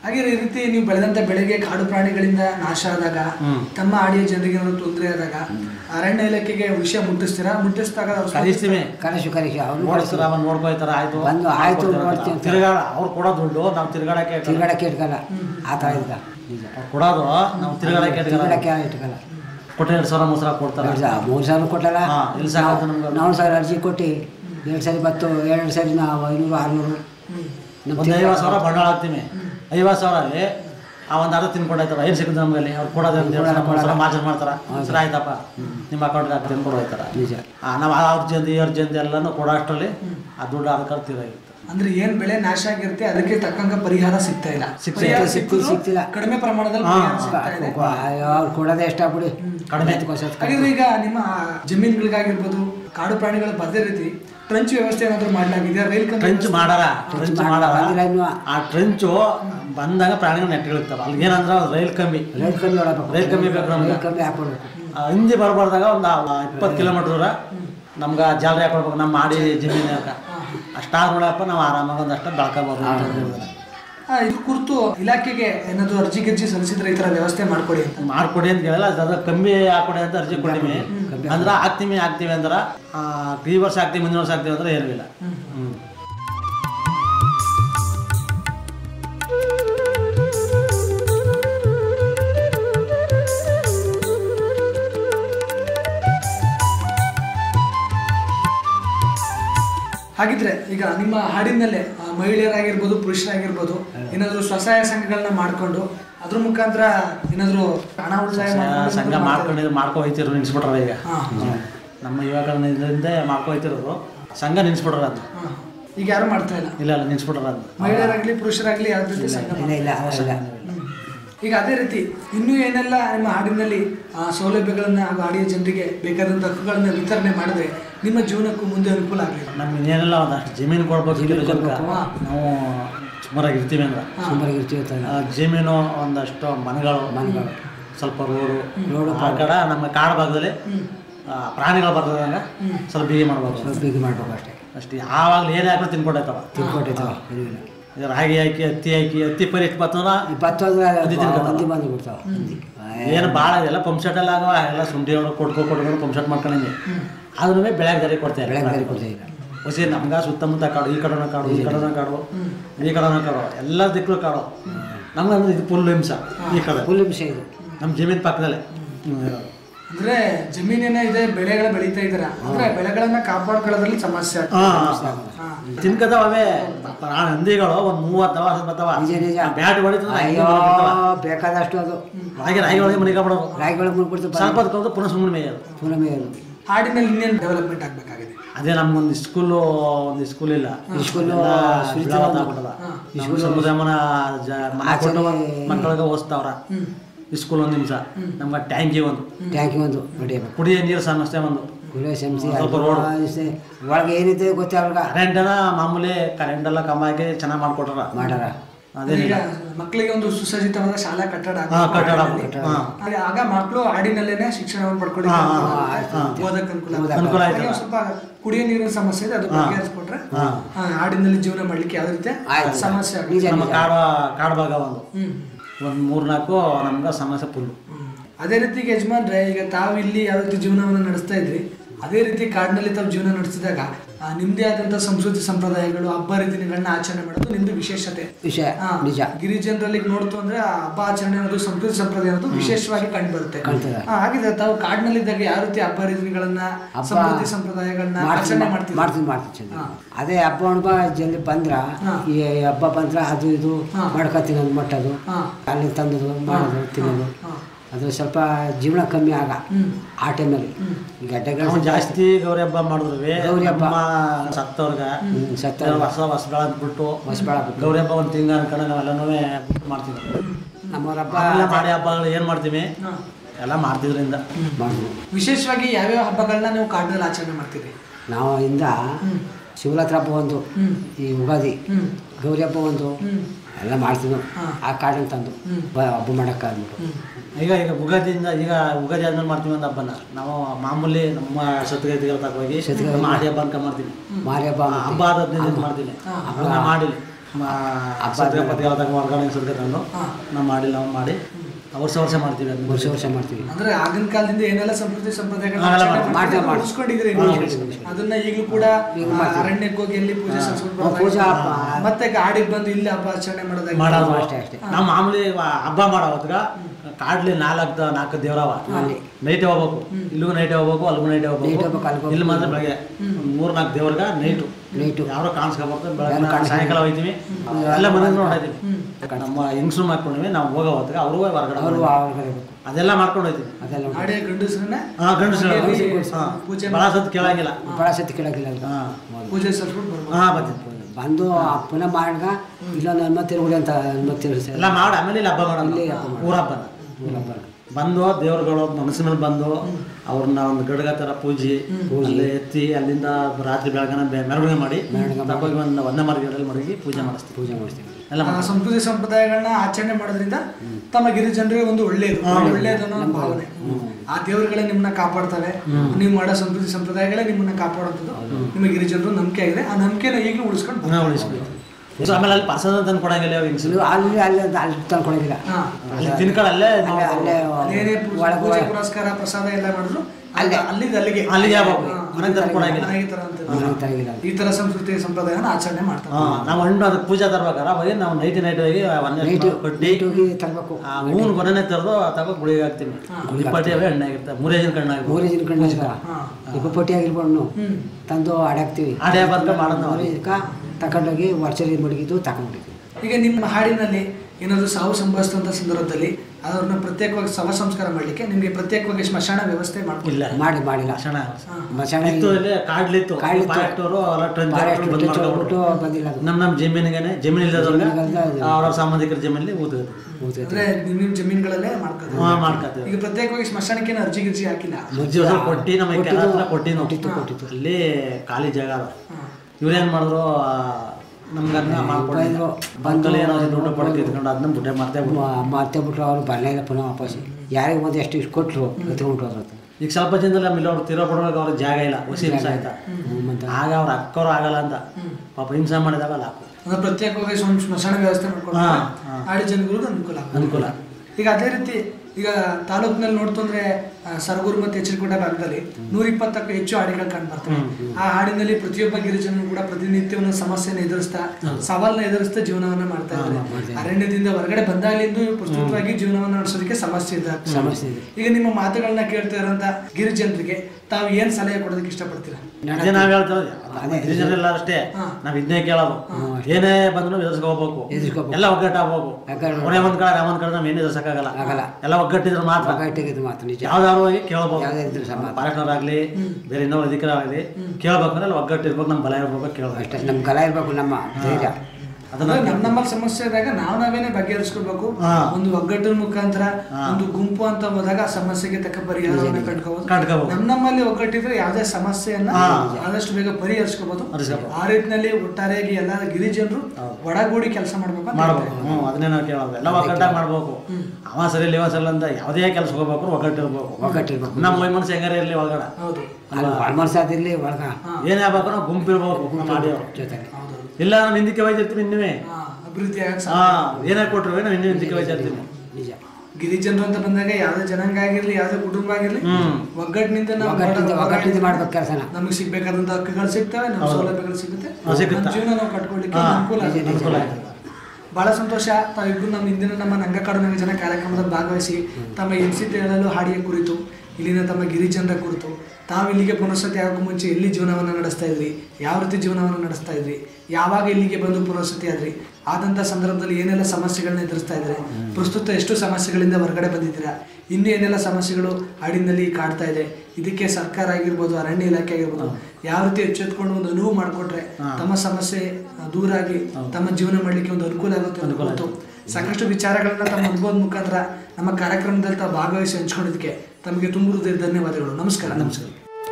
ಹಾಗೆ ಈ ರೀತಿ ನೀವು ಬೆಳೆದಂತ ಬೆಳೆಗೆ ಕಾಡು ಪ್ರಾಣಿಗಳಿಂದ ನಾಶ ಆದಾಗ ತಮ್ಮ ಆಡಿಯ ಜನರಿಗೆ ಏನಾದ್ರು ತೊಂದರೆ ಆದಾಗ ಅರಣ್ಯ ಇಲಾಖೆಗೆ ವಿಷಯ ಮುಟ್ಟಿಸ್ತೀರಾ ಮುಟ್ಟಿಸಿದಾಗ ಅವ್ರು ಕಲಿಸ್ತೀವಿ ಕರೆಸಿ ಕರೆಸಿ ಅವ್ರು ನೋಡ್ತಾರ ಅವನ್ ನೋಡ್ಕೊಯ್ತಾರ ಆಯ್ತು ಬಂದು ಆಯ್ತು ನೋಡ್ತೀವಿ ಅಂತ. ತಿರ್ಗಾಡ ಅವ್ರು ಕೊಡೋ ದುಡ್ಡು ನಾವು ತಿರ್ಗಾಡಕ್ಕೆ ಇಟ್ಕೊಳ್ಳೋದು. ತಿರ್ಗಾಡಕ್ಕೆ ಇಟ್ಕಲ್ಲ ಆ ಥರ ಇದ್ದ ನಿಜ ಅವ್ರು ಕೊಡೋದು ನಾವು ತಿರ್ಗಾಡಕ್ಕೆ ಇಟ್ಕೊಳ್ಳೋದು. ತಿರ್ಗಾಡಕ್ಕೆ ಇಟ್ಕಲ್ಲ ಕೊಟ್ಟೆ ಎರಡು ಸಾವಿರ ಮೂರು ಸಾವಿರ ಕೊಡ್ತಾರೆ ಎರಡು ಸಾವಿರ ಮೂರು ಸಾವಿರ ಕೊಟ್ಟಲ್ಲ ಹಾ, ಎಲ್ಲಿ ಸಾಕಾಗ್ತದೆ ನಮ್ಗೆ? ನಾವು ಸಾವಿರ ಅರ್ಜಿ ಕೊಟ್ಟು ಎರಡು ಸರಿ ಬತ್ತು ಎರಡು ಸರಿ ನಾವು ಐನೂರು ಆರುನೂರು ನಮ್ಮ ಒಂದು ಐವತ್ತು ಸಾವಿರ ಬಂಡವಾಳ ಹಾಕ್ತೀವಿ ಐವತ್ತು ಸಾವಿರ ಅಲ್ಲಿ ಆ ಒಂದು ಅರ್ಧ ತಿನ್ಕೊಂಡಾಯ್ತಾರ ಏನು ಸಿಗುತ್ತೆ ನಮ್ಗೆ ಅಲ್ಲಿ ಅವ್ರು ಕೊಡೋದು ಅಂತ ಹೇಳಿ ಮೂರು ಸಲ ಮಾರ್ಜಿನ್ ಮಾಡ್ತಾರ ಸರಿ ಆಯ್ತಪ್ಪ ನಿಮ್ಮ ಅಕೌಂಟ್ಗೆ ಹಾಕಿ ತಿನ್ಕೊಂಡು ಹೋಯ್ತಾರ ನಿಜ ನಾವು ಅವ್ರ ಜಂದಿ ಇವ್ರ ಜಂದಿ ಎಲ್ಲನೂ ಕೊಡೋ ಅಷ್ಟರಲ್ಲಿ ಆ ದುಡ್ಡು ಅದಕ್ಕೆ ತೀರಾಗಿತ್ತು ಅಂದ್ರೆ ಏನ್ ಬೆಳೆ ನಾಶ ಆಗಿರುತ್ತೆ ಅದಕ್ಕೆ ತಕ್ಕಂಗ ಪರಿಹಾರ ಸಿಗ್ತಾ ಇಲ್ಲ ಸಿಗ್ತಾ ಪರಿಹಾರ ಇಲ್ಲ, ಸಿಗ್ತಿ- ಸಿಕ್ಕಿದ್ರು ಸಿಗ್ತಿಲ್ಲ. ಕಡಿಮೆ ಪ್ರಮಾಣದಲ್ಲಿ ಹಾ. ಪರಿಹಾರ ಸಿಗ್ತಾ ಇದೆ ಅವ್ರು ಕೊಡೋದೇ ಎಷ್ಟಾಗ್ಬಿಡಿ ಕಡಿಮೆ. ಹಾಗಿದ್ರೆ ಈಗ ನಿಮ್ಮ ಜಮೀನುಗಳಿಗಾಗಿರ್ಬೋದು ಕಾಡು ಪ್ರಾಣಿಗಳ ಬದೇ ರೀತಿ ಟ್ರಂಚ್ ವ್ಯವಸ್ಥೆ ಏನಾದ್ರು ಮಾಡಲಾಗಿದೆ ರೈಲ್ ಕಂಬಿ ಟ್ರೆಂಚ್ ಮಾಡಾರ ಟ್ರೆಂಚ್ ಮಾಡಾರ ಬಂದಿಲ್ಲ ಇನ್ನು. ಆ ಟ್ರೆಂಚು ಬಂದಾಗ ಪ್ರಾಣಿಗಳು ನೆಟ್ಗಳಿರ್ತಾವ ಅಲ್ಲಿ ಏನಂದ್ರೆ ರೈಲ್ ಕಂಬಿ ರೈಲ್ ಕಮ್ಮಿ ಹೊಡಬೇಕು ರೈಲ್ ಕಮ್ಮಿ ಬೇಕು ನಮ್ಗೆ. ರೈಲ್ ಕಮ್ಮಿ ಹಾಕ್ಕೊಡ್ಬೇಕು ಆ ಹಿಂದಿ ಬರಬಾರ್ದಾಗ ಒಂದು ಇಪ್ಪತ್ತು ಕಿಲೋಮೀಟ್ರ್ ದೂರ ನಮ್ಗೆ ಜಾಲರಿ ಹಾಕೊಳ್ಬೇಕು ನಮ್ಮ ಮಾಡಿ ಜಮೀನಾಗ ಅಷ್ಟಾದ್ ನೋಡಪ್ಪ ನಾವು ಆರಾಮಾಗಿ ಒಂದಷ್ಟು ಬೆಳ್ಕೊಬೋದು ಅಂತ ಹೇಳಿದ್ರು. ಆ, ಇದು ಕುರಿತು ಇಲಾಖೆಗೆ ಏನಾದ್ರು ಅರ್ಜಿ ಗಿರ್ಜಿ ಸಲ್ಲಿಸಿದ್ರೆ ಈ ತರ ವ್ಯವಸ್ಥೆ ಮಾಡ್ಕೊಡಿ ಅಂತ ಮಾಡ್ಕೊಡಿ ಅಂತ ಹೇಳಿಲ್ಲ ಅದು ಕಮ್ಮಿ ಹಾಕೊಡಿ ಅಂತ ಅರ್ಜಿ ಕೊಟ್ಟಿವಿ ಅಂದ್ರೆ ಹಾಕ್ತೀವಿ ಹಾಕ್ತೀವಿ ಅಂದ್ರೆ ಆ, ಈ ವರ್ಷ ಹಾಕ್ತೀವಿ ಮುಂದಿನ ವರ್ಷ ಹಾಕ್ತೀವಿ ಅಂದ್ರೆ ಏನಿಲ್ಲ ಹ್ಞೂ ಹಾಗಿದ್ರೆ ಈಗ ನಿಮ್ಮ ಹಾಡಿನಲ್ಲೇ ಆ, ಮಹಿಳೆಯರಾಗಿರ್ಬೋದು ಪುರುಷರಾಗಿರ್ಬೋದು ಏನಾದ್ರು ಸ್ವಸಹಾಯ ಸಂಘಗಳನ್ನ ಮಾಡ್ಕೊಂಡು ಅದ್ರ ಮುಖಾಂತರ ಏನಾದ್ರು ಹಣ ಉಳಿತಾಯ ಮಾಡ್ಕೊಂಡು ಸಂಘ ಏನಾದ್ರು ಮಾಡ್ಕೊಂಡಿದ್ದು ಮಾಡ್ಕೊ ಹೋಯ್ತಿರು ನಿಲ್ಸ್ಬಿಟ್ರ ಈಗ ಹಾ. ನಮ್ಮ ಯುವಕರಿಂದ ಮಾಡ್ಕೊ ಹೋಯ್ತಿರೋರು ಸಂಘ ನಿಲ್ಸ್ಬಿಟ್ರ ಅಂತ ಹಾ. ಈಗ ಯಾರು ಮಾಡ್ತಾ ಇಲ್ಲ ಇಲ್ಲ ಇಲ್ಲ ನಿಲ್ಸ್ಬಿಟ್ರ ಅಂತ ಮಹಿಳೆಯರಾಗ್ಲಿ ಪುರುಷರಾಗ್ಲಿ ಯಾವ್ದು ರೀತಿ ಸಂಘ ಇಲ್ಲ ಇಲ್ಲ ಇಲ್ಲ ಹ್ಮ್. ಈಗ ಅದೇ ರೀತಿ ಇನ್ನೂ ಏನೆಲ್ಲ ನಿಮ್ಮ ಹಾಡಿನಲ್ಲಿ ಆ, ಸೌಲಭ್ಯಗಳನ್ನ ಹಾಗೂ ಹಾಡಿಯ ಜನರಿಗೆ ಬೇಕಾದಂತ ಹಕ್ಕುಗಳನ್ನ ವಿತರಣೆ ಮಾಡಿದ್ರೆ ನಿಮ್ಮ ಜೀವನಕ್ಕೂ ಮುಂದೆ ಅನುಕೂಲ ಆಗಲಿ ನಮ್ಗೆ ಇನ್ನೇನೆಲ್ಲ ಒಂದಷ್ಟು ಜಮೀನು ಕೊಡ್ಬೇಕು ಜಮೀನು ಕೆಲವು ಜನಕ್ಕೆ. ಕೊಡ್ಬೇಕು. ನಾವು ಸುಮಾರಾಗಿ ಇರ್ತೀವಿ ಅಂದ್ರೆ ಸುಮಾರು ಇರ್ತೀವಿ ಆ, ಜಮೀನು ಒಂದಷ್ಟು ಮನೆಗಳು ಮನೆಗಳು. ಸ್ವಲ್ಪ ರೋಡು ರೋಡು, ಆ ಕಡೆ ನಮ್ಮ ಕಾಡು ಭಾಗದಲ್ಲಿ ಆ, ಪ್ರಾಣಿಗಳು ಬರ್ತದಂಗ ಸ್ವಲ್ಪ ಬಿಗಿ ಮಾಡ್ಬೇಕು ಸ್ವಲ್ಪ ಬಿಗಿ ಮಾಡ್ಬೇಕು ಅಷ್ಟೇ ಅಷ್ಟೇ ಆವಾಗಲೇ ಏನೇ ಹಾಕಿದ್ರು ತಿನ್ಕೊಂಡೈತವ ತಿಳ್ಕೊಟ್ಟಿದ್ದಾವ ಏನಿಲ್ಲ ಈಗ ರಾಗಿ ಹಾಕಿ ಹತ್ತಿ ಹಾಕಿ ಹತ್ತಿ ಪರಿ ಎಷ್ಟು ಬರ್ತದ ಇಪ್ಪತ್ತು ಅಂದ್ರೆ ಹಂದಿ ತಿನ್ಕೊತಾವ. ಹಂದಿ ಬಂದು ಬಿಡ್ತಾವ ಏನು ಭಾಳ ಎಲ್ಲ ಪಂಪ್ ಸೆಟ್ ಎಲ್ಲ ಆಗವ ಎಲ್ಲ ಶುಂಠಿ ಅವರು ಕೊಟ್ಕೊ ಕೊಟ್ಕೊಂಡು ಪಂಪ್ ಸೆಟ್ ಮಾಡ್ಕೊಂಡಿದ್ವಿ ಆದ್ರೂ ಬೆಳಗ್ಗೆ ದಾರಿ ಕೊಡ್ತಾರೆ ಬೆಳಗ್ಗೆ ಬೇರೆ ಕೊಡ್ತಾ ಇಲ್ಲ ಹೊಸಿ ನಮ್ಗೆ ಸುತ್ತಮುತ್ತ ಕಾಡು ಈ ಕಡೆನೂ ಕಾಡು ಈ ಕಡೆನೂ ಕಾಡು ಈ ಕಡೆನೂ ಕಾಡು ಎಲ್ಲ ದಿಕ್ಕಲು ಕಾಡು ನಮ್ಗೆ ಅಂದ್ರೆ ಇದು ಫುಲ್ ಹಿಂಸ ಈ ಕಡೆ ಫುಲ್ ಹಿಂಸೆ ಇದು ನಮ್ಮ ಜಮೀನ್ ಪಕ್ಕದಲ್ಲೇ ಹ್ಮ್, ಇರೋದು. ಅಂದ್ರೆ ಜಮೀನೇನ ಇದೆ ಬೆಳೆಗಳ ಬೆಳೀತಾ ಇದ್ದೀರ ಅಂದ್ರೆ ಬೆಳೆಗಳನ್ನ ಕಾಪಾಡ್ಕೊಳ್ಳೋದ್ರಲ್ಲಿ ಸಮಸ್ಯೆ ಆಗ್ತದೆ. ಹಾ, ಹಾ. ತಿನ್ಕತಾವ ಅವೇ ಪ್ರಾಣ ಹಂದಿಗಳು ಒಂದ್ ಮೂವತ್ತವ ಬರ್ತಾವ ನಿಜ ನಿಜ ಬ್ಯಾಟ್ ಹೊಡಿತದ ಅಯ್ಯೋ ಬೇಕಾದಷ್ಟು ಅದು ರಾಗಿ ರಾಗಿ ಒಳಗೆ ಮನೆ ಕಾಪಾಡೋದು ರಾಯಿಗಳು ಮುಡ್ಬಿಡ್ತು ಸ್ವಲ್ಪ ಹೊತ್ತು ಪುನಃ ಸುಮ್ಮನೆ ಮೇಯೋದು ಪುನಃ ಮೇಯರು ಹಾಡಿನಲ್ಲಿ ಇನ್ನೇನು ಡೆವಲಪ್ಮೆಂಟ್ ಆಗ್ಬೇಕಾಗಿದೆ ಅದೇ ನಮ್ಗೊಂದು ಸ್ಕೂಲು ಒಂದು ಸ್ಕೂಲ್ ಇಲ್ಲ ಸ್ಕೂಲು ಎಲ್ಲ ಸುರಿತ ಬಿಳಾವತ್ತ ಒಂದು. ಆಗ್ಬಿಟ್ಟದ. ಹಾ. ನಮ್ಮ ಸಮುದಾಯ ಮನ ಜ- ಮನೆ ಆಚೆ ಕೊಟ್ಟು ಮಕ್ಕಳಿಗೆ ಓದಿಸ್ತಾವ್ರ ಸ್ಕೂಲ್ ಒಂದು ನಿಮಿಷ ನಮ್ಗೆ ಟ್ಯಾಂಕಿ ಒಂದು ಟ್ಯಾಂಕಿ ಒಂದು ಹೊಡಿಯಬೇಕು ಕುಡಿಯೋ ನೀರು ಸಮಸ್ಯೆ ಒಂದು ಕುಡಿಯೋ ಶಂಸಿ ಸ್ವಲ್ಪ ರೋಡ್. ಒಳಗೆ ಏನಿದೆ ಗೊತ್ತೇ ಅವ್ರಿಗೆ ಕರೆಂಟನ ಮಾಮೂಲಿ ಕರೆಂಟ್ ಎಲ್ಲ ಕಮ್ಮಿ ಆಗಿ ಚೆನ್ನಾಗಿ ಮಾಡ್ಕೊಟ್ರ ಮಾಡಾರ ಈಗ ಅದೇನಿಲ್ಲ ಮಕ್ಕಳಿಗೆ ಒಂದು ಸುಸಜ್ಜಿತವಾದ ಶಾಲಾ ಕಟ್ಟಡ ಹಾ ಕಟ್ಟಡ ಆಗ್ಬೇಕು. ಹಾ ಹಾಗೆ ಆಗ ಮಕ್ಕಳು ಹಾಡಿನಲ್ಲೇನೆ ಶಿಕ್ಷಣವನ್ನು ಪಡ್ಕೊಳ್ಳಿ ಹಾ, ಹಾ, ಹಾ. ಓದಕ್ಕೆ ಅನುಕೂಲ ಓದಕ್ಕೆ ಆಗುತ್ತೆ. ಅನುಕೂಲ ಆಯ್ತಲ್ಲ. ಹಾಗೆ ಒಂದ್ ಸ್ವಲ್ಪ ಕುಡಿಯೋ ನೀರಿನ ಸಮಸ್ಯೆ ಇದೆ ಅದು ಹಾ. ಬಗೆಹರಿಸ್ಕೊಟ್ರೆ ಹಾ. ಹಾ, ಹಾಡಿನಲ್ಲಿ ಜೀವನ ಮಾಡ್ಲಿಕ್ಕೆ ಯಾವ ರೀತಿ ಆಯ್ತು. ಸಮಸ್ಯೆ ಆಗುತ್ತೆ. ನಿಜ ನಮ್ಮ ನಿಜ ಕಾಡು ಕಾಡು ಭಾಗ ಒಂದು ಹ್ಮ್ ಒಂದು ಮೂರ್ನಾಲ್ಕು ನಮ್ಗೆ ಸಮಸ್ಯೆ ಫುಲ್ ಹ್ಮ್. ಅದೇ ರೀತಿ ಈಗ ಯಜಮಾನ್ರೆ ಈಗ ತಾವು ಇಲ್ಲಿ ಯಾವ ರೀತಿ ಜೀವನವನ್ನು ನಡೆಸ್ತಾ ಇದ್ರಿ ಅದೇ ರೀತಿ ಕಾಡಿನಲ್ಲಿ ತಾವು ಜೀವನ ನಡೆಸಿದಾಗ ಆ, ನಿಮ್ದೇ ಆದಂತ ಸಂಸ್ಕೃತಿ ಸಂಪ್ರದಾಯಗಳು ಹಬ್ಬ ಹರಿದಿನಗಳನ್ನ ಆಚರಣೆ ಮಾಡೋದು ನಿಮ್ದು ವಿಶೇಷತೆ ವಿಷಯ ಹಾ, ನಿಜ ಗಿರಿಜನರಲ್ಲಿ ನೋಡ್ತು ಅಂದ್ರೆ ಆ ಹಬ್ಬ ಆಚರಣೆ ಅನ್ನೋದು ಸಂಸ್ಕೃತಿ ಸಂಪ್ರದಾಯ ಅನ್ನೋದು ವಿಶೇಷವಾಗಿ ಕಂಡು ಬರುತ್ತೆ ಕಾಣ್ತದೆ. ಹಾಗಿದೆ ತಾವು ಕಾಡಿನಲ್ಲಿದ್ದಾಗ ಯಾವ ರೀತಿ ಹಬ್ಬ ಹರಿದಿನಗಳನ್ನ ಹಬ್ಬ ಸಂಸ್ಕೃತಿ ಸಂಪ್ರದಾಯಗಳನ್ನ ಆಚರಣೆ ಮಾಡ್ತೀವಿ ಮಾಡ್ತೀನಿ ಮಾಡ್ತೀನಿ ಚೆನ್ನಾಗಿ ಹಾ. ಅದೇ ಹಬ್ಬ ಹಬ್ಬ ಜಲ್ದಿ ಬಂದ್ರ ಹಾ. ಈ ಹಬ್ಬ ಬಂದ್ರ ಅದು ಇದು ಹಾ. ಮಾಡ್ಕೊತೀನಿ ಅದು ಮಟ್ಟದು ಹಾ. ಅಲ್ಲಿ ತಂದದು ಮಾಡೋದು ತಿನ್ನೋದು ಹಾ. ಅದು ಸ್ವಲ್ಪ ಜೀವನ ಕಮ್ಮಿ ಆಗ ಹ್ಮ್. ಆ ಟೈಮಲ್ಲಿ ಈ ಗಡ್ಡೆಗಳು ನಾವು ಜಾಸ್ತಿ ಗೌರಿ ಹಬ್ಬ ಮಾಡಿದ್ರು ಗೌರಿ ಹಬ್ಬ. ಸತ್ತವ್ರಗ ಹ್ಮ್, ಸತ್ತವ್ರ್ಗ. ಹೊಸ ಹೊಸಬಳ ಅಂದ್ಬಿಟ್ಟು ಹೊಸಬಳ ಬಿಟ್ಟು. ಗೌರಿ ಹಬ್ಬ ಒಂದು ತಿಂಗ ಅನ್ಕೊಂಡು ನಾವೆಲ್ಲನೂ ಮಾಡ್ತಿದ್ವಿ ನಮ್ಮವ್ರ ಹಬ್ಬ ಆಮೇಲೆ ಮಾಡಿ ಹಬ್ಬಗಳು ಏನು ಮಾಡ್ತೀವಿ ಹಾ. ಎಲ್ಲ ಮಾಡ್ತಿದ್ರಿಂದ ಮಾಡಿದ್ವಿ ವಿಶೇಷವಾಗಿ ಯಾವ್ಯಾವ ಹಬ್ಬಗಳನ್ನ ನೀವು ಕಾಡಿನಲ್ಲಿ ಆಚರಣೆ ಮಾಡ್ತೀರಿ ನಾವು ಇಂದ ಹ್ಮ್. ಶಿವರಾತ್ರಿ ಹಬ್ಬ ಒಂದು ಹ್ಮ್. ಈ ಯುಗಾದಿ ಹ್ಮ್. ಗೌರಿ ಹಬ್ಬ ಒಂದು ಹ್ಮ್. ಎಲ್ಲ ಮಾಡ್ತಿದ್ವು ಹಾ. ಆ ಕಾಡನ್ನು ತಂದು ಹ್ಮ್. ಬ- ಹಬ್ಬ ಮಾಡಕ್ಕೆ ಅಂದ್ಬಿಟ್ಟು ಹ್ಮ್. ಈಗ ಈಗ ಉಗಾದಿಯಿಂದ ಈಗ ಉಗಾದಿ ಆದ್ಮೇಲೆ ಮಾಡ್ತೀವಿ ಒಂದು ಹಬ್ಬನ ನಾವು ಮಾಮೂಲಿ ನಮ್ಮ ಸತ್ಗತಿಗಳ ತಕ್ಕ ಹೋಗಿ ಸತ್ಗತಿಗೆ. ಮಾಡಿ ಹಬ್ಬ ಅನ್ಕೊಂಡ್ ಮಾಡ್ತೀವಿ ಮಾರಿ ಹಬ್ಬ ಆ, ಹಬ್ಬ ಆದ ಹದಿನೈದು ದಿನ ಮಾಡ್ತೀನಿ ಹಾ. ಹಬ್ಬ ಮಾಡಿಲ್ಲ ಸತ್ಯಪತಿ ಆದಾಗ ಹೊರಗಡೆ ಸುದ್ಕೊಂಡು ನಾವು ಮಾಡಿ ನಾವು ಮಾಡಿ ವರ್ಷ ವರ್ಷ ಮಾಡ್ತೀವಿ ಅದನ್ನ ವರ್ಷ ವರ್ಷ ಮಾಡ್ತೀವಿ ಅಂದ್ರೆ ಆಗಿನ ಕಾಲದಿಂದ ಏನೆಲ್ಲ ಸಂಸ್ಕೃತಿ ಸಂಪ್ರದಾಯಗಳನ್ನ ಹಾಗೆಲ್ಲ ಆಚರಣೆ ಮಾಡ್ತೀವಿ. ಮಾಡ್ತೀವಿ, ಮಾಡ್ತೀವಿ. ಉಳಿಸ್ಕೊಂಡಿದ್ದೀರಿ ನೀವು. ಅದನ್ನ ಈಗಲೂ ಕೂಡ ಆ, ಅರಣ್ಯಕ್ಕೆ ಹೋಗಿ ಎಲ್ಲಿ ಪೂಜೆ ಸಂಸ್ಕೃತಿ ಹಾ, ಪೂಜೆ ಹಬ್ಬ. ಮತ್ತೆ ಗಾಡಿಗೆ ಬಂದು ಇಲ್ಲಿ ಹಬ್ಬ ಆಚರಣೆ ಮಾಡೋದಾಗಿ ಮಾಡೋದು ಅಷ್ಟೇ ಅಷ್ಟೇ ನಾವು ಮಾಮೂಲಿ ವ- ಹಬ್ಬ ಮಾಡೋ ಹೊತ್ಗ ಕಾಡ್ಲಿ ನಾಲ್ಕು ನಾಲ್ಕು ದೇವ್ರವ ನೈಟೇ ಹೋಗ್ಬೇಕು ಇಲ್ಲಿಗೂ ನೈಟೇ ಹೋಗ್ಬೇಕು ಅಲ್ಲಿಗೂ ನೈಟೇ Night ಹೋಗ್ಬೇಕು, ಅಲ್ಲಿಗೂ ಹೋಗ್ಬೇಕು ಇಲ್ಲಿ ಮಾತ್ರ ಬೆಳಗ್ಗೆ ಮೂರ್ ನಾಲ್ಕು ದೇವ್ರಗ ನೈಟು ನೈಟು ಯಾರೋ ಕಾಣಿಸ್ಕೊಬಾರ್ದು ಯಾರು ಬೆಳಗ್ಗೆ ಕಾಣಿಸ್ಕೊಬಾರ್ದು. ಸಾಯಂಕಾಲ ಹೋಯ್ತೀವಿ ಎಲ್ಲ ಮನೆ ನೋಡಿದೀವಿ ನಮ್ಮ ಹೆಂಗಸ್ರು ಮಾಡ್ಕೊಂಡಿವಿ ನಾವು ಹೋಗೋ ಹೊತ್ತಿಗೆ ಅವರು ಹೊರಗಡೆ ಅವರು ಹೋಗ್ಬೇಕು. ಅವ್ರಿಗೆ ಅದೆಲ್ಲ ಮಾಡ್ಕೊಂಡು ಹೋಯ್ತೀವಿ ಅದೆಲ್ಲ ಉಂಟು. ಆಡಿಯ ಗಂಡಸರನ್ನ ಹಾ ಗಂಡಸರು ಹಾಗೆ ಪೂಜೆ ಭಾಳ ಸತ್ ಕೇಳಂಗಿಲ್ಲ ಭಾಳ ಸತಿ ಕೇಳೋಕ್ಕಿಲ್ಲ ಈಗ. ಹಾ ಪೂಜೆ ಸಲ್ಸ್ಬಿಟ್ಟು ಬರ್ಬೋದು ಹಾ ಬರ್ತೀವಿ ಬಂದು ಆ ಪುನಃ ಮಾಡ್ಗ ಇಲ್ಲೊಂದು ಹನುಮತ್ ತಿರುಗುಡಿ ಅಂತ ಹನುಮತ್ ತಿರುಗಿಸಿ ಎಲ್ಲ ಮಾಡಿ ಆಮೇಲೆ ಇಲ್ಲಿ ಹಬ್ಬ ಮಾಡೋದು ಇಲ್ಲಿ ಹಬ್ಬ ಮಾಡೋದು. ಊರ ಹಬ್ಬನ ಬಂದು ದೇವ್ರುಗಳು ಮನಸ್ಸಿನ ಮೇಲೆ ಬಂದು ಅವ್ರನ್ನ ಒಂದು ಗಡ್ಗ ಥರ ಪೂಜಿ ಅಲ್ಲಿ ಎತ್ತಿ ಅಲ್ಲಿಂದ ರಾತ್ರಿ ಬೆಳಗನ ಬೆ- ಮೆರವಣಿಗೆ ಮಾಡಿ ತಗೊಂಡು ಒಂದು ಒಂದೇ ಮಾರ್ಗದಲ್ಲಿ ಮಡಗಿ ಪೂಜೆ ಮಾಡಿಸ್ತೀವಿ ಪೂಜೆ ಮಾಡ್ತೀವಿ ಎಲ್ಲ ಆ ಸಂಸ್ಕೃತಿ ಸಂಪ್ರದಾಯಗಳನ್ನ ಆಚರಣೆ ಮಾಡೋದ್ರಿಂದ ತಮ್ಮ ಗಿರಿಜನರಿಗೆ ಒಂದು ಒಳ್ಳೇದು ಒಳ್ಳೇದು ಅನ್ನೋ ಒಂದು ಭಾವನೆ ಆ ದೇವರುಗಳೇ ನಿಮ್ಮನ್ನ ಕಾಪಾಡ್ತವೆ ನೀವು ಮಾಡೋ ಸಂಸ್ಕೃತಿ ಸಂಪ್ರದಾಯಗಳೇ ನಿಮ್ಮನ್ನ ಕಾಪಾಡುವಂಥದ್ದು ನಿಮ್ಮ ಗಿರಿಜನರು ನಂಬಿಕೆ ಆಗಿದೆ ಆ ನಂಬಿಕೆನ ಈಗಲೂ ಉಳಿಸ್ಕೊಂಡು ಹಾ, ಉಳಿಸ್ಬೇಕು ಸೊ ಆಮೇಲೆ ಅಲ್ಲಿ ಪ್ರಸಾದ ತಂದು ಕೊಡಂಗಿಲ್ಲ ಅವ್ರು ಹೆಂಗಸರು ಇಲ್ಲಿ ಅಲ್ಲಿ ಅಲ್ಲಿ ಅಲ್ಲಿ ತಂದ್ಕೊಳಗಿಲ್ಲ ಹಾ ಅಲ್ಲಿ ತಿನ್ಕೊಂಡು ಅಲ್ಲೇ ಅಲ್ಲೇ ಅಲ್ಲೇ ಅದೇನೇ ಪೂಜೆ ಒಳಗೆ ಪೂಜೆ ಪುರಸ್ಕಾರ ಪ್ರಸಾದ ಎಲ್ಲ ಮಾಡಿದ್ರು ಅಲ್ಲೇ. ಅಲ್ಲಿಂದ ಅಲ್ಲಿಗೆ ಅಲ್ಲಿಗೆ ಯಾವಾಗ ಮನೆ ತಂದು ಕೊಡಂಗಿಲ್ಲ ಮನೆಗೆ ತರ ಅಂತ ಮನೆಗೆ ತರಗಿಲ್ಲ ಈ ತರ ಸಂಸ್ಕೃತಿ ಸಂಪ್ರದಾಯನ ಆಚರಣೆ ಮಾಡ್ತಾರೆ ಹಾ ನಾವು ಹಣ್ಣು ಅದಕ್ಕೆ ಪೂಜೆ ತರ್ಬೇಕಾರೆ ಅವಾಗ ನಾವು ನೈಟ್ ನೈಟ್ ಹೋಗಿ ಒಂದೇ ನೈಟು ಕಡ್ಡಿ ನೈಟ್ ಹೋಗಿ ತರಬೇಕು ಆ ಹೂವಿನ ಗೊನೆನೆ ತರದು ತಗೋ ಗುಳಿಗೆ ಹಾಕ್ತೀವಿ ಇಪ್ಪಟ್ಟಿ ಅವೇ ಹಣ್ಣಾಗಿರ್ತವೆ ಮೂರೇ ಜನ ಕಣ್ಣಾಗಿ ಮೂರೇ ಜನ ಕಣ್ಣು ಇಪ್ಪ ಪಟ್ಟಿ ಆಗಿರ್ಬೋದು ಹ್ಮ್ ತಂದು ಆಡಾಕ್ತೀವಿ ಆಡೇ ಬಂದು ಮಾಡೋದು ನಾವು ಮೂರೇ ಇದಕ್ಕೆ ತಗೊಂಡೋಗಿ ವರ್ಷದಲ್ಲಿ ಮಡಗಿದ್ದು ತಗೊಂಡಿದ್ವಿ ಈಗ ನಿಮ್ಮ ಹಾಡಿನಲ್ಲಿ ಏನಾದರೂ ಸಾವು ಸಂಭವಿಸಿದಂಥ ಸಂದರ್ಭದಲ್ಲಿ ಅವ್ರನ್ನ ಪ್ರತ್ಯೇಕವಾಗಿ ಶವ ಸಂಸ್ಕಾರ ಮಾಡಲಿಕ್ಕೆ ನಿಮಗೆ ಪ್ರತ್ಯೇಕವಾಗಿ ಸ್ಮಶಾನ ವ್ಯವಸ್ಥೆ ಮಾಡ್ಕೊಳ್ಳಿ ಇಲ್ಲ ಮಾಡಿ ಮಾಡಿಲ್ಲ ಲಕ್ಷಣ ಮಸಾಣ ಇತ್ತು ಇಲ್ಲಿ ಕಾಡ್ಲಿತ್ತು ಕಾಡ್ಲಿತ್ತು. ಫಾರೆಸ್ಟವರು ಎಲ್ಲ ಟ್ರೆಂಚ್ ಫಾರೆಸ್ಟ್ ಹಾಕ್ಬಿಟ್ಟು ಬಂದ್ ಹೋಗ್ಬಿಟ್ಟು ಮಾಡ್ಕೊಂಡ್ಬಿಟ್ರು. ಬಂದಿಲ್ಲ ಅದು ನಮ್ ನಮ್ ಜಮೀನಿಗೆ ಜಮೀನ್ ಇಲ್ಲದವ್ರಿಗೆ ಜಮೀನಿಗೆ ಅದು- ಅವ್ರ ಸಂಬಂಧಿಕರ ಜಮೀನಲ್ಲಿ ಊದ್ಗತ್ತೆ ಹೋಗ್ತೈತೆ. ಅಂದ್ರೆ ನಿಮ್ಮ ನಿಮ್ಮ ಜಮೀನುಗಳಲ್ಲೇ ಮಾಡ್ಕೋದು ಹಾ ಮಾಡ್ಕೊತೀವಿ ಈಗ ಪ್ರತ್ಯೇಕವಾಗಿ ಸ್ಮಶಾನಕ್ಕೆ ಅರ್ಜಿ ಗಿರ್ಜಿ ಹಾಕಿಲ್ಲ ಮುಜ್ಜಿ ಹೊಸ ಕೊಟ್ಟಿ ನಮಗೆ ಕೆಲ ಹತ್ರ ಕೊಟ್ಟಿದ್ದು ಕೊಟ್ಟಿತ್ತು, ಕೊಟ್ಟಿತ್ತು. ಅಲ್ಲಿ ಖಾಲಿ ಜಾಗ ಅದ ಇವ್ರೇನ್ ಮಾಡಿದ್ರು ಆ, ನಮ್ಗೆ ಅದನ್ನ ಮಾಡ್ಕೊಂಡಿದ್ರು ಬಂದಲ್ಲಿ ಏನೋ ದುಡ್ಡು ಪಡ್ಕೆ ಇಟ್ಕೊಂಡು ಅದನ್ನ ಬುಡ್ಡೆ ಮಾಡ್ತೇ ಬಿಟ್ರು. ಮ- ಮತ್ತೆ ಬಿಟ್ರು ಅವ್ರು ಬರಲೇ ಇಲ್ಲ ಪುನಃ ವಾಪಸ್ ಯಾರಿಗೆ ಒಂದು ಎಷ್ಟು ಇಷ್ಟು ಕೊಟ್ಟರು ಎತ್ಕೊಂಡು ಹೋದ್ರು ಈಗ ಸ್ವಲ್ಪ ಜನದಲ್ಲಿ ಆಮೇಲೆ ಅವ್ರು ತೀರೋ ಬಿಡುವಾಗ ಅವ್ರಿಗೆ ಜಾಗ ಇಲ್ಲ ಹೊಸಿ ಹಿಂಸೆ ಆಯ್ತಾ ಮತ್ತೆ ಆಗ ಅವ್ರ ಅಕ್ಕವ್ರು ಆಗಲ್ಲ ಅಂತ ಪಾಪ ಹಿಂಸೆ ಮಾಡಿದಾಗ ಅಲ್ಲ ಅಂದ್ರೆ ಪ್ರತ್ಯೇಕವಾಗಿ ಸ್ವ- ಸ್ಮಶಾನ ವ್ಯವಸ್ಥೆ ಮಾಡ್ಕೊಂಡು ಹಾ, ಹಾ. ಆಡಿ ಜನಗಳಿಗೂ ಅನುಕೂಲ ಆಗುತ್ತೆ. ಅನುಕೂಲ ಈಗ ಅದೇ ರೀತಿ ಈಗ ತಾಲೂಕಿನಲ್ಲಿ ನೋಡ್ತು ಅಂದ್ರೆ ಆ, ಸರಗೂರು ಮತ್ತು ಎಚ್ಚರಿಕೋಟ ಭಾಗದಲ್ಲಿ ನೂರ ಇಪ್ಪತ್ತಕ್ಕೂ ಹೆಚ್ಚು ಹಾಡಿಗಳು ಕಂಡು ಬರ್ತವೆ ಆ ಹಾಡಿನಲ್ಲಿ ಪ್ರತಿಯೊಬ್ಬ ಗಿರಿಜನರು ಕೂಡ ಪ್ರತಿನಿತ್ಯ ಒಂದೊಂದು ಸಮಸ್ಯೆಯನ್ನು ಎದುರಿಸ್ತಾ ಸವಾಲನ್ನ ಎದುರಿಸ್ತಾ ಜೀವನವನ್ನ ಮಾಡ್ತಾ ಇದ್ದಾರೆ ಅರಣ್ಯದಿಂದ ಹೊರಗಡೆ ಬಂದಾಗಲಿಂದ ಪ್ರಸ್ತುತವಾಗಿ ಜೀವನವನ್ನ ನಡೆಸೋದಕ್ಕೆ ಸಮಸ್ಯೆ ಇದೆ ಸಮಸ್ಯೆ ಇದೆ ಈಗ ನಿಮ್ಮ ಮಾತುಗಳನ್ನ ಕೇಳ್ತಾ ಇರೋಂಥ ಗಿರಿಜನರಿಗೆ ತಾವು ಏನ್ ಸಲಹೆ ಕೊಡೋದಕ್ಕೆ ಇಷ್ಟಪಡ್ತೀರಾ ಅದೇ ನಾವ್ ಹೇಳ್ತೇವೆ ಗಿರಿಜನರೆಲ್ಲ ಅಷ್ಟೇ ನಾವ್ ಇದನ್ನೇ ಕೇಳೋದು ಏನೇ ಬಂದ್ರು ಎದುರಿಸ್ಕೋಬೇಕು ಎದುರಿಸ್ಕೋಬೇಕು. ಎಲ್ಲ ಒಗ್ಗಟ್ಟಾಗಬೇಕು ಯಾಕಂದ್ರೆ ಕೊನೆ ಒಂದ್ ಕಡೆ ಒಂದ್ ಕಡೆ ನಾವ್ ಏನು ಎದುರ್ಸಕ್ಕಾಗಲ್ಲ ಆಗಲ್ಲ. ಎಲ್ಲ ಒಗ್ಗಟ್ಟಿದ್ರೆ ಮಾತ್ರ ಒಗ್ಗಟ್ಟಿಗೆ ಮಾತು ನಿಜ ಯಾವ್ದಾದ್ರು ಹೋಗಿ ಕೇಳ್ಬೋದು ಯಾವ್ದೇ ಇದ್ರು ಸಹ ಮಾತು. ಫಾರೆಸ್ಟ್ನವ್ರಾಗ್ಲಿ ಬೇರೆ ಇನ್ನೊಬ್ಬ ಅಧಿಕಾರಾಗಲಿ ಕೇಳ್ಬೇಕಂದ್ರೆ ಅಲ್ಲಿ ಒಗ್ಗಟ್ಟು ಇರ್ಬೇಕು ನಮ್ ಬಲ ಇರ್ಬೇಕು ಕೇಳ್ಬೇಕು ಅಷ್ಟೇ ನಮ್ಮ ಗಲ ಇರಬೇಕು ನಮ್ಮ ಧೈರ್ಯ ಅದನ್ನ ಅಂದ್ರೆ ನಮ್ಮ ನಮ್ಮಲ್ಲಿ ಸಮಸ್ಯೆ ಇದ್ದಾಗ ನಾವು ನಾವೇನೆ ಬಗೆಹರಿಸ್ಕೊಳ್ಬೇಕು ಹಾ. ಒಂದು ಒಗ್ಗಟ್ಟಿನ ಮುಖಾಂತರ ಒಂದು ಗುಂಪು ಅಂತ ಹೋದಾಗ ಆ ಸಮಸ್ಯೆಗೆ ತಕ್ಕ ಪರಿಹಾರವನ್ನು ಕಂಡ್ಕೋಬಹುದು ಕಂಡ್ಕೋಬಹುದು. ನಮ್ಮ ನಮ್ಮಲ್ಲಿ ಒಗ್ಗಟ್ಟಿದ್ರೆ ಯಾವುದೇ ಸಮಸ್ಯೆಯನ್ನ ಹಾ. ಆದಷ್ಟು ಬೇಗ ಪರಿಹರಿಸ್ಕೋಬಹುದು ಪರಿಹರಿಸ್ಕೋಬಹುದು. ಆ ರೀತಿನಲ್ಲಿ ಒಟ್ಟಾರೆಯಾಗಿ ಎಲ್ಲ ಗಿರಿಜನರು ಒಡಗೂಡಿ ಕೆಲಸ ಮಾಡ್ಬೇಕು ಅಂತ ಮಾಡ್ಬೇಕು ಹೇಳ್ತಾರೆ. ಹ್ಮ್ ಅದನ್ನೇ ನಾವು ಕೇಳೋದು ಎಲ್ಲ ಒಗ್ಗಟ್ಟಾಗಿ ಮಾಡ್ಬೇಕು ಅವ ಸರಿ ಇವ ಸರಿ ಅಂತ ಯಾವುದೇ ಕೆಲಸ ಹೋಗ್ಬೇಕು ಒಗ್ಗಟ್ಟು ಇರ್ಬೇಕು ಒಗ್ಗಟ್ಟಿರ್ಬೇಕು ನಮ್ಮ ಮೈ ಮನಸ್ಸು ಹೆಂಗಾರ ಇರ್ಲಿ ಒಳಗಡೆ ಹೌದು ಅಲ್ಲಿ ಒಳಮನಸ್ಸು ಅದಿರಲಿ ಒಳಗ ಏನೇ ಆಗ್ಬೇಕು ನಾವು ಗುಂಪು ಇರ್ಬೇಕು ನಮ್ಮ ಮಾಡಿಯವ್ರು ಜೊತೆಗೆ ಇಲ್ಲ ನಾವು ಹಿಂದಕ್ಕೆ ಹೋಯ್ತಿರ್ತೀವಿ ಇನ್ನುವೇ ಹಾ, ಅಭಿವೃದ್ಧಿ ಆಗಕ್ಕೆ ಹಾ ಏನೇ ಕೊಟ್ರು ನಾವು ಇನ್ನೂ ಹಿಂದಕ್ಕೆ ಹೋಯ್ತಿರ್ತೀವಿ ನಿಜ ಗಿರಿಜನರು ಅಂತ ಬಂದಾಗ ಯಾವ್ದೇ ಜನಾಂಗ ಆಗಿರ್ಲಿ ಯಾವ್ದೇ ಕುಟುಂಬ ಆಗಿರ್ಲಿ ಹ್ಮ್. ಒಗ್ಗಟ್ಟಿನಿಂದ ನಾವು ಒಗ್ಗಟ್ಟಿಂದ ಹೋರಾಟ- ಒಗ್ಗಟ್ಟಿಂದ ಮಾಡ್ಬೇಕು ಕೆಲಸನ ನಮಗೆ ಸಿಗ್ಬೇಕಾದಂತ ಹಕ್ಕುಗಳು ಸಿಗ್ತವೆ ನಮ್ಮ ಸೌಲಭ್ಯಗಳು ಸಿಗುತ್ತೆ ಹಾ, ಸಿಗುತ್ತೆ. ನಮ್ಮ ಜೀವನ ನಾವು ಕಟ್ಕೊಳ್ಳಿಕ್ಕೆ ಹಾ, ಅನುಕೂಲ ಆಗುತ್ತೆ. ಅನುಕೂಲ ಆಯ್ತು. ಬಹಳ ಸಂತೋಷ ತಾವಿಬ್ಬರು ನಮ್ಮ ಇಂದಿನ ನಮ್ಮ ನಂಗಕಾಡು ನಂಗ ಜನ ಕಾರ್ಯಕ್ರಮದಲ್ಲಿ ಭಾಗವಹಿಸಿ ತಮ್ಮ ಎನ್ ಸಿ ಹೇಳಲು ಹಾಡಿಯ ಕುರಿತು ಇಲ್ಲಿನ ತಮ್ಮ ಗಿರಿಜನರ ಕುರಿತು ತಾವು ಇಲ್ಲಿಗೆ ಪುನರ್ಸತಿ ಆಗೋಕ್ಕೂ ಮುಂಚೆ ಎಲ್ಲಿ ಜೀವನವನ್ನು ನಡೆಸ್ತಾ ಇದ್ರಿ ಯಾವ ರೀತಿ ಜೀವನವನ್ನು ನಡೆಸ್ತಾ ಇದ್ರಿ ಯಾವಾಗ ಇಲ್ಲಿಗೆ ಬಂದು ಪುನರ್ಸತಿ ಆದ್ರಿ ಆದಂಥ ಸಂದರ್ಭದಲ್ಲಿ ಏನೆಲ್ಲ ಸಮಸ್ಯೆಗಳನ್ನ ಎದುರಿಸ್ತಾ ಇದ್ದಾರೆ ಪ್ರಸ್ತುತ ಎಷ್ಟು ಸಮಸ್ಯೆಗಳಿಂದ ಹೊರಗಡೆ ಬಂದಿದ್ದೀರಾ ಇನ್ನು ಏನೆಲ್ಲ ಸಮಸ್ಯೆಗಳು ಹಾಡಿನಲ್ಲಿ ಕಾಡ್ತಾ ಇದೆ ಇದಕ್ಕೆ ಸರ್ಕಾರ ಆಗಿರ್ಬೋದು ಅರಣ್ಯ ಇಲಾಖೆ ಆಗಿರ್ಬೋದು ಯಾವ ರೀತಿ ಎಚ್ಚೆತ್ಕೊಂಡು ಒಂದು ಅನುವು ಮಾಡಿಕೊಟ್ರೆ ತಮ್ಮ ಸಮಸ್ಯೆ ಆ, ದೂರ ಆಗಿ ತಮ್ಮ ಜೀವನ ಮಾಡಲಿಕ್ಕೆ ಒಂದು ಅನುಕೂಲ ಆಗುತ್ತೆ ಅಂತ ಗೊತ್ತು ಸಾಕಷ್ಟು ವಿಚಾರಗಳನ್ನ ತಮ್ಮ ಅನುಭವದ ಮುಖಾಂತರ ನಮ್ಮ ಕಾರ್ಯಕ್ರಮದಲ್ಲಿ ತಾವು ಭಾಗವಹಿಸಿ ಹಂಚ್ಕೊಂಡಿದ್ದಕ್ಕೆ ತಮಗೆ ತುಂಬ ಹೃದಯದ ಧನ್ಯವಾದಗಳು ನಮಸ್ಕಾರ ನಮಸ್ಕಾರ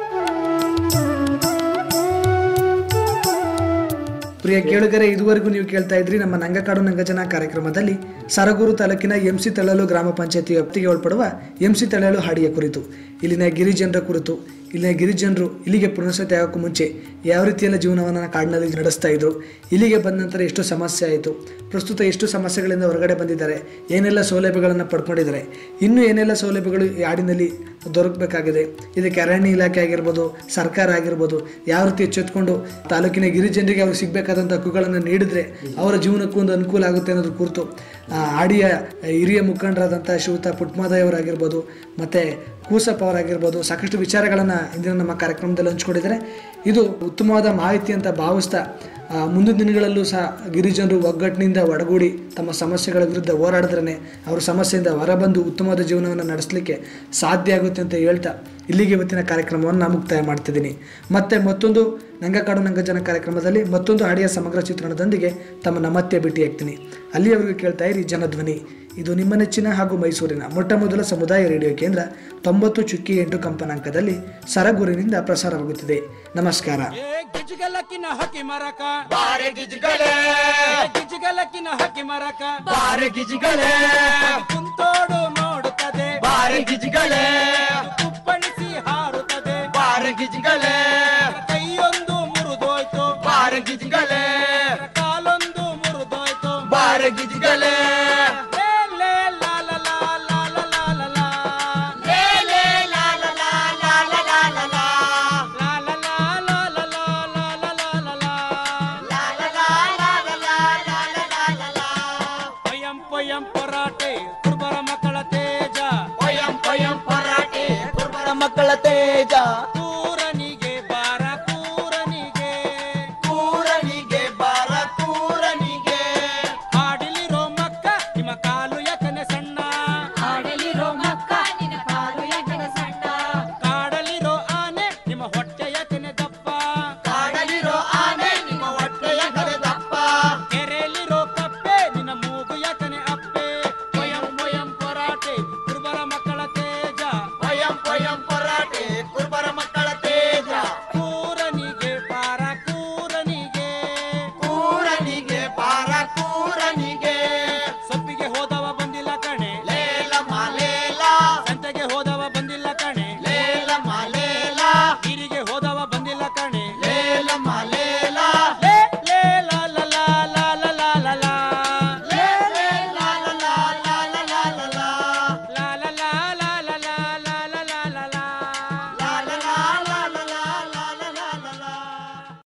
ಪ್ರಿಯ ಕೇಳುಗರೆ ಇದುವರೆಗೂ ನೀವು ಕೇಳ್ತಾ ಇದ್ರಿ ನಮ್ಮ ನಂಗಕಾಡು ನಂಗಜನ ಕಾರ್ಯಕ್ರಮದಲ್ಲಿ ಸರಗೂರು ತಾಲೂಕಿನ ಎಂಸಿ ತಳಲು ಗ್ರಾಮ ಪಂಚಾಯತಿ ವ್ಯಾಪ್ತಿಗೆ ಒಳಪಡುವ ಎಂಸಿ ತಳಲು ಹಾಡಿಯ ಕುರಿತು ಇಲ್ಲಿನ ಗಿರಿಜನರ ಕುರಿತು ಇಲ್ಲಿನ ಗಿರಿಜನರು ಇಲ್ಲಿಗೆ ಪುನರ್ಸತಿ ಆಗೋಕ್ಕೂ ಮುಂಚೆ ಯಾವ ರೀತಿಯೆಲ್ಲ ಜೀವನವನ್ನು ಕಾಡಿನಲ್ಲಿ ನಡೆಸ್ತಾ ಇದ್ರು ಇಲ್ಲಿಗೆ ಬಂದ ನಂತರ ಎಷ್ಟು ಸಮಸ್ಯೆ ಆಯಿತು ಪ್ರಸ್ತುತ ಎಷ್ಟು ಸಮಸ್ಯೆಗಳಿಂದ ಹೊರಗಡೆ ಬಂದಿದ್ದಾರೆ ಏನೆಲ್ಲ ಸೌಲಭ್ಯಗಳನ್ನು ಪಡ್ಕೊಂಡಿದ್ದಾರೆ ಇನ್ನೂ ಏನೆಲ್ಲ ಸೌಲಭ್ಯಗಳು ಈ ಹಾಡಿನಲ್ಲಿ ದೊರಕಬೇಕಾಗಿದೆ ಇದಕ್ಕೆ ಅರಣ್ಯ ಇಲಾಖೆ ಆಗಿರ್ಬೋದು ಸರ್ಕಾರ ಆಗಿರ್ಬೋದು ಯಾವ ರೀತಿ ಎಚ್ಚೆತ್ಕೊಂಡು ತಾಲೂಕಿನ ಗಿರಿಜನರಿಗೆ ಅವ್ರಿಗೆ ಸಿಗಬೇಕಾದಂಥ ಹಕ್ಕುಗಳನ್ನು ನೀಡಿದರೆ ಅವರ ಜೀವನಕ್ಕೂ ಒಂದು ಅನುಕೂಲ ಆಗುತ್ತೆ ಅನ್ನೋದ್ರ ಕುರಿತು ಆ, ಹಾಡಿಯ ಹಿರಿಯ ಮುಖಂಡರಾದಂಥ ಶಿವತ ಪುಟ್ಮಾದಯವರಾಗಿರ್ಬೋದು ಮತ್ತು ಕೂಸಪ್ಪ ಅವರಾಗಿರ್ಬೋದು ಸಾಕಷ್ಟು ವಿಚಾರಗಳನ್ನು ಇಂದಿನ ನಮ್ಮ ಕಾರ್ಯಕ್ರಮದಲ್ಲಿ ಹಂಚ್ಕೊಂಡಿದ್ದಾರೆ ಇದು ಉತ್ತಮವಾದ ಮಾಹಿತಿ ಅಂತ ಭಾವಿಸ್ತಾ ಆ, ಮುಂದಿನ ದಿನಗಳಲ್ಲೂ ಸಹ ಗಿರಿಜನರು ಒಗ್ಗಟ್ಟಿನಿಂದ ಒಡಗೂಡಿ ತಮ್ಮ ಸಮಸ್ಯೆಗಳ ವಿರುದ್ಧ ಹೋರಾಡಿದ್ರೇ ಅವರ ಸಮಸ್ಯೆಯಿಂದ ಹೊರಬಂದು ಉತ್ತಮವಾದ ಜೀವನವನ್ನು ನಡೆಸಲಿಕ್ಕೆ ಸಾಧ್ಯ ಆಗುತ್ತೆ ಅಂತ ಹೇಳ್ತಾ ಇಲ್ಲಿಗೆ ಇವತ್ತಿನ ಕಾರ್ಯಕ್ರಮವನ್ನು ನಾನು ಮುಕ್ತಾಯ ಮಾಡ್ತಿದ್ದೀನಿ ಮತ್ತೆ ಮತ್ತೊಂದು ನಂಗಕಾಡು ನಂಗಜನ ಕಾರ್ಯಕ್ರಮದಲ್ಲಿ ಮತ್ತೊಂದು ಹಾಡಿಯ ಸಮಗ್ರ ಚಿತ್ರಣದೊಂದಿಗೆ ತಮ್ಮನ್ನ ಮತ್ತೆ ಭೇಟಿಯಾಗ್ತೀನಿ ಅಲ್ಲಿಯವರೆಗೂ ಕೇಳ್ತಾ ಇರಿ ಜನಧ್ವನಿ ಇದು ನಿಮ್ಮ ನೆಚ್ಚಿನ ಹಾಗೂ ಮೈಸೂರಿನ ಮೊಟ್ಟ ಮೊದಲ ಸಮುದಾಯ ರೇಡಿಯೋ ಕೇಂದ್ರ ತೊಂಬತ್ತು ಚುಕ್ಕಿ ಎಂಟು ಕಂಪನಾಂಕದಲ್ಲಿ ಸರಗೂರಿನಿಂದ ಪ್ರಸಾರವಾಗುತ್ತಿದೆ ನಮಸ್ಕಾರ ಏ ಗಿಜ್ಗಲಕ್ಕಿನ ಹಕ್ಕಿ ಮರಕ ಬಾರೆ ಗಿಜ್ಗಲೆ ಗಿಜ್ಗಲಕ್ಕಿನ ಹಕ್ಕಿ ಮರಕ ಬಾರೆ ಗಿಜ್ಗಲೆ ಕುಂತೋಡು ನೋಡುತ್ತದೆ ಬಾರೆ ಗಿಜ್ಗಲೆ ಕುಪ್ಪಳಿಸಿ ಹಾರುತ್ತದೆ ಬಾರೆ ಗಿಜ್ಗಲೆ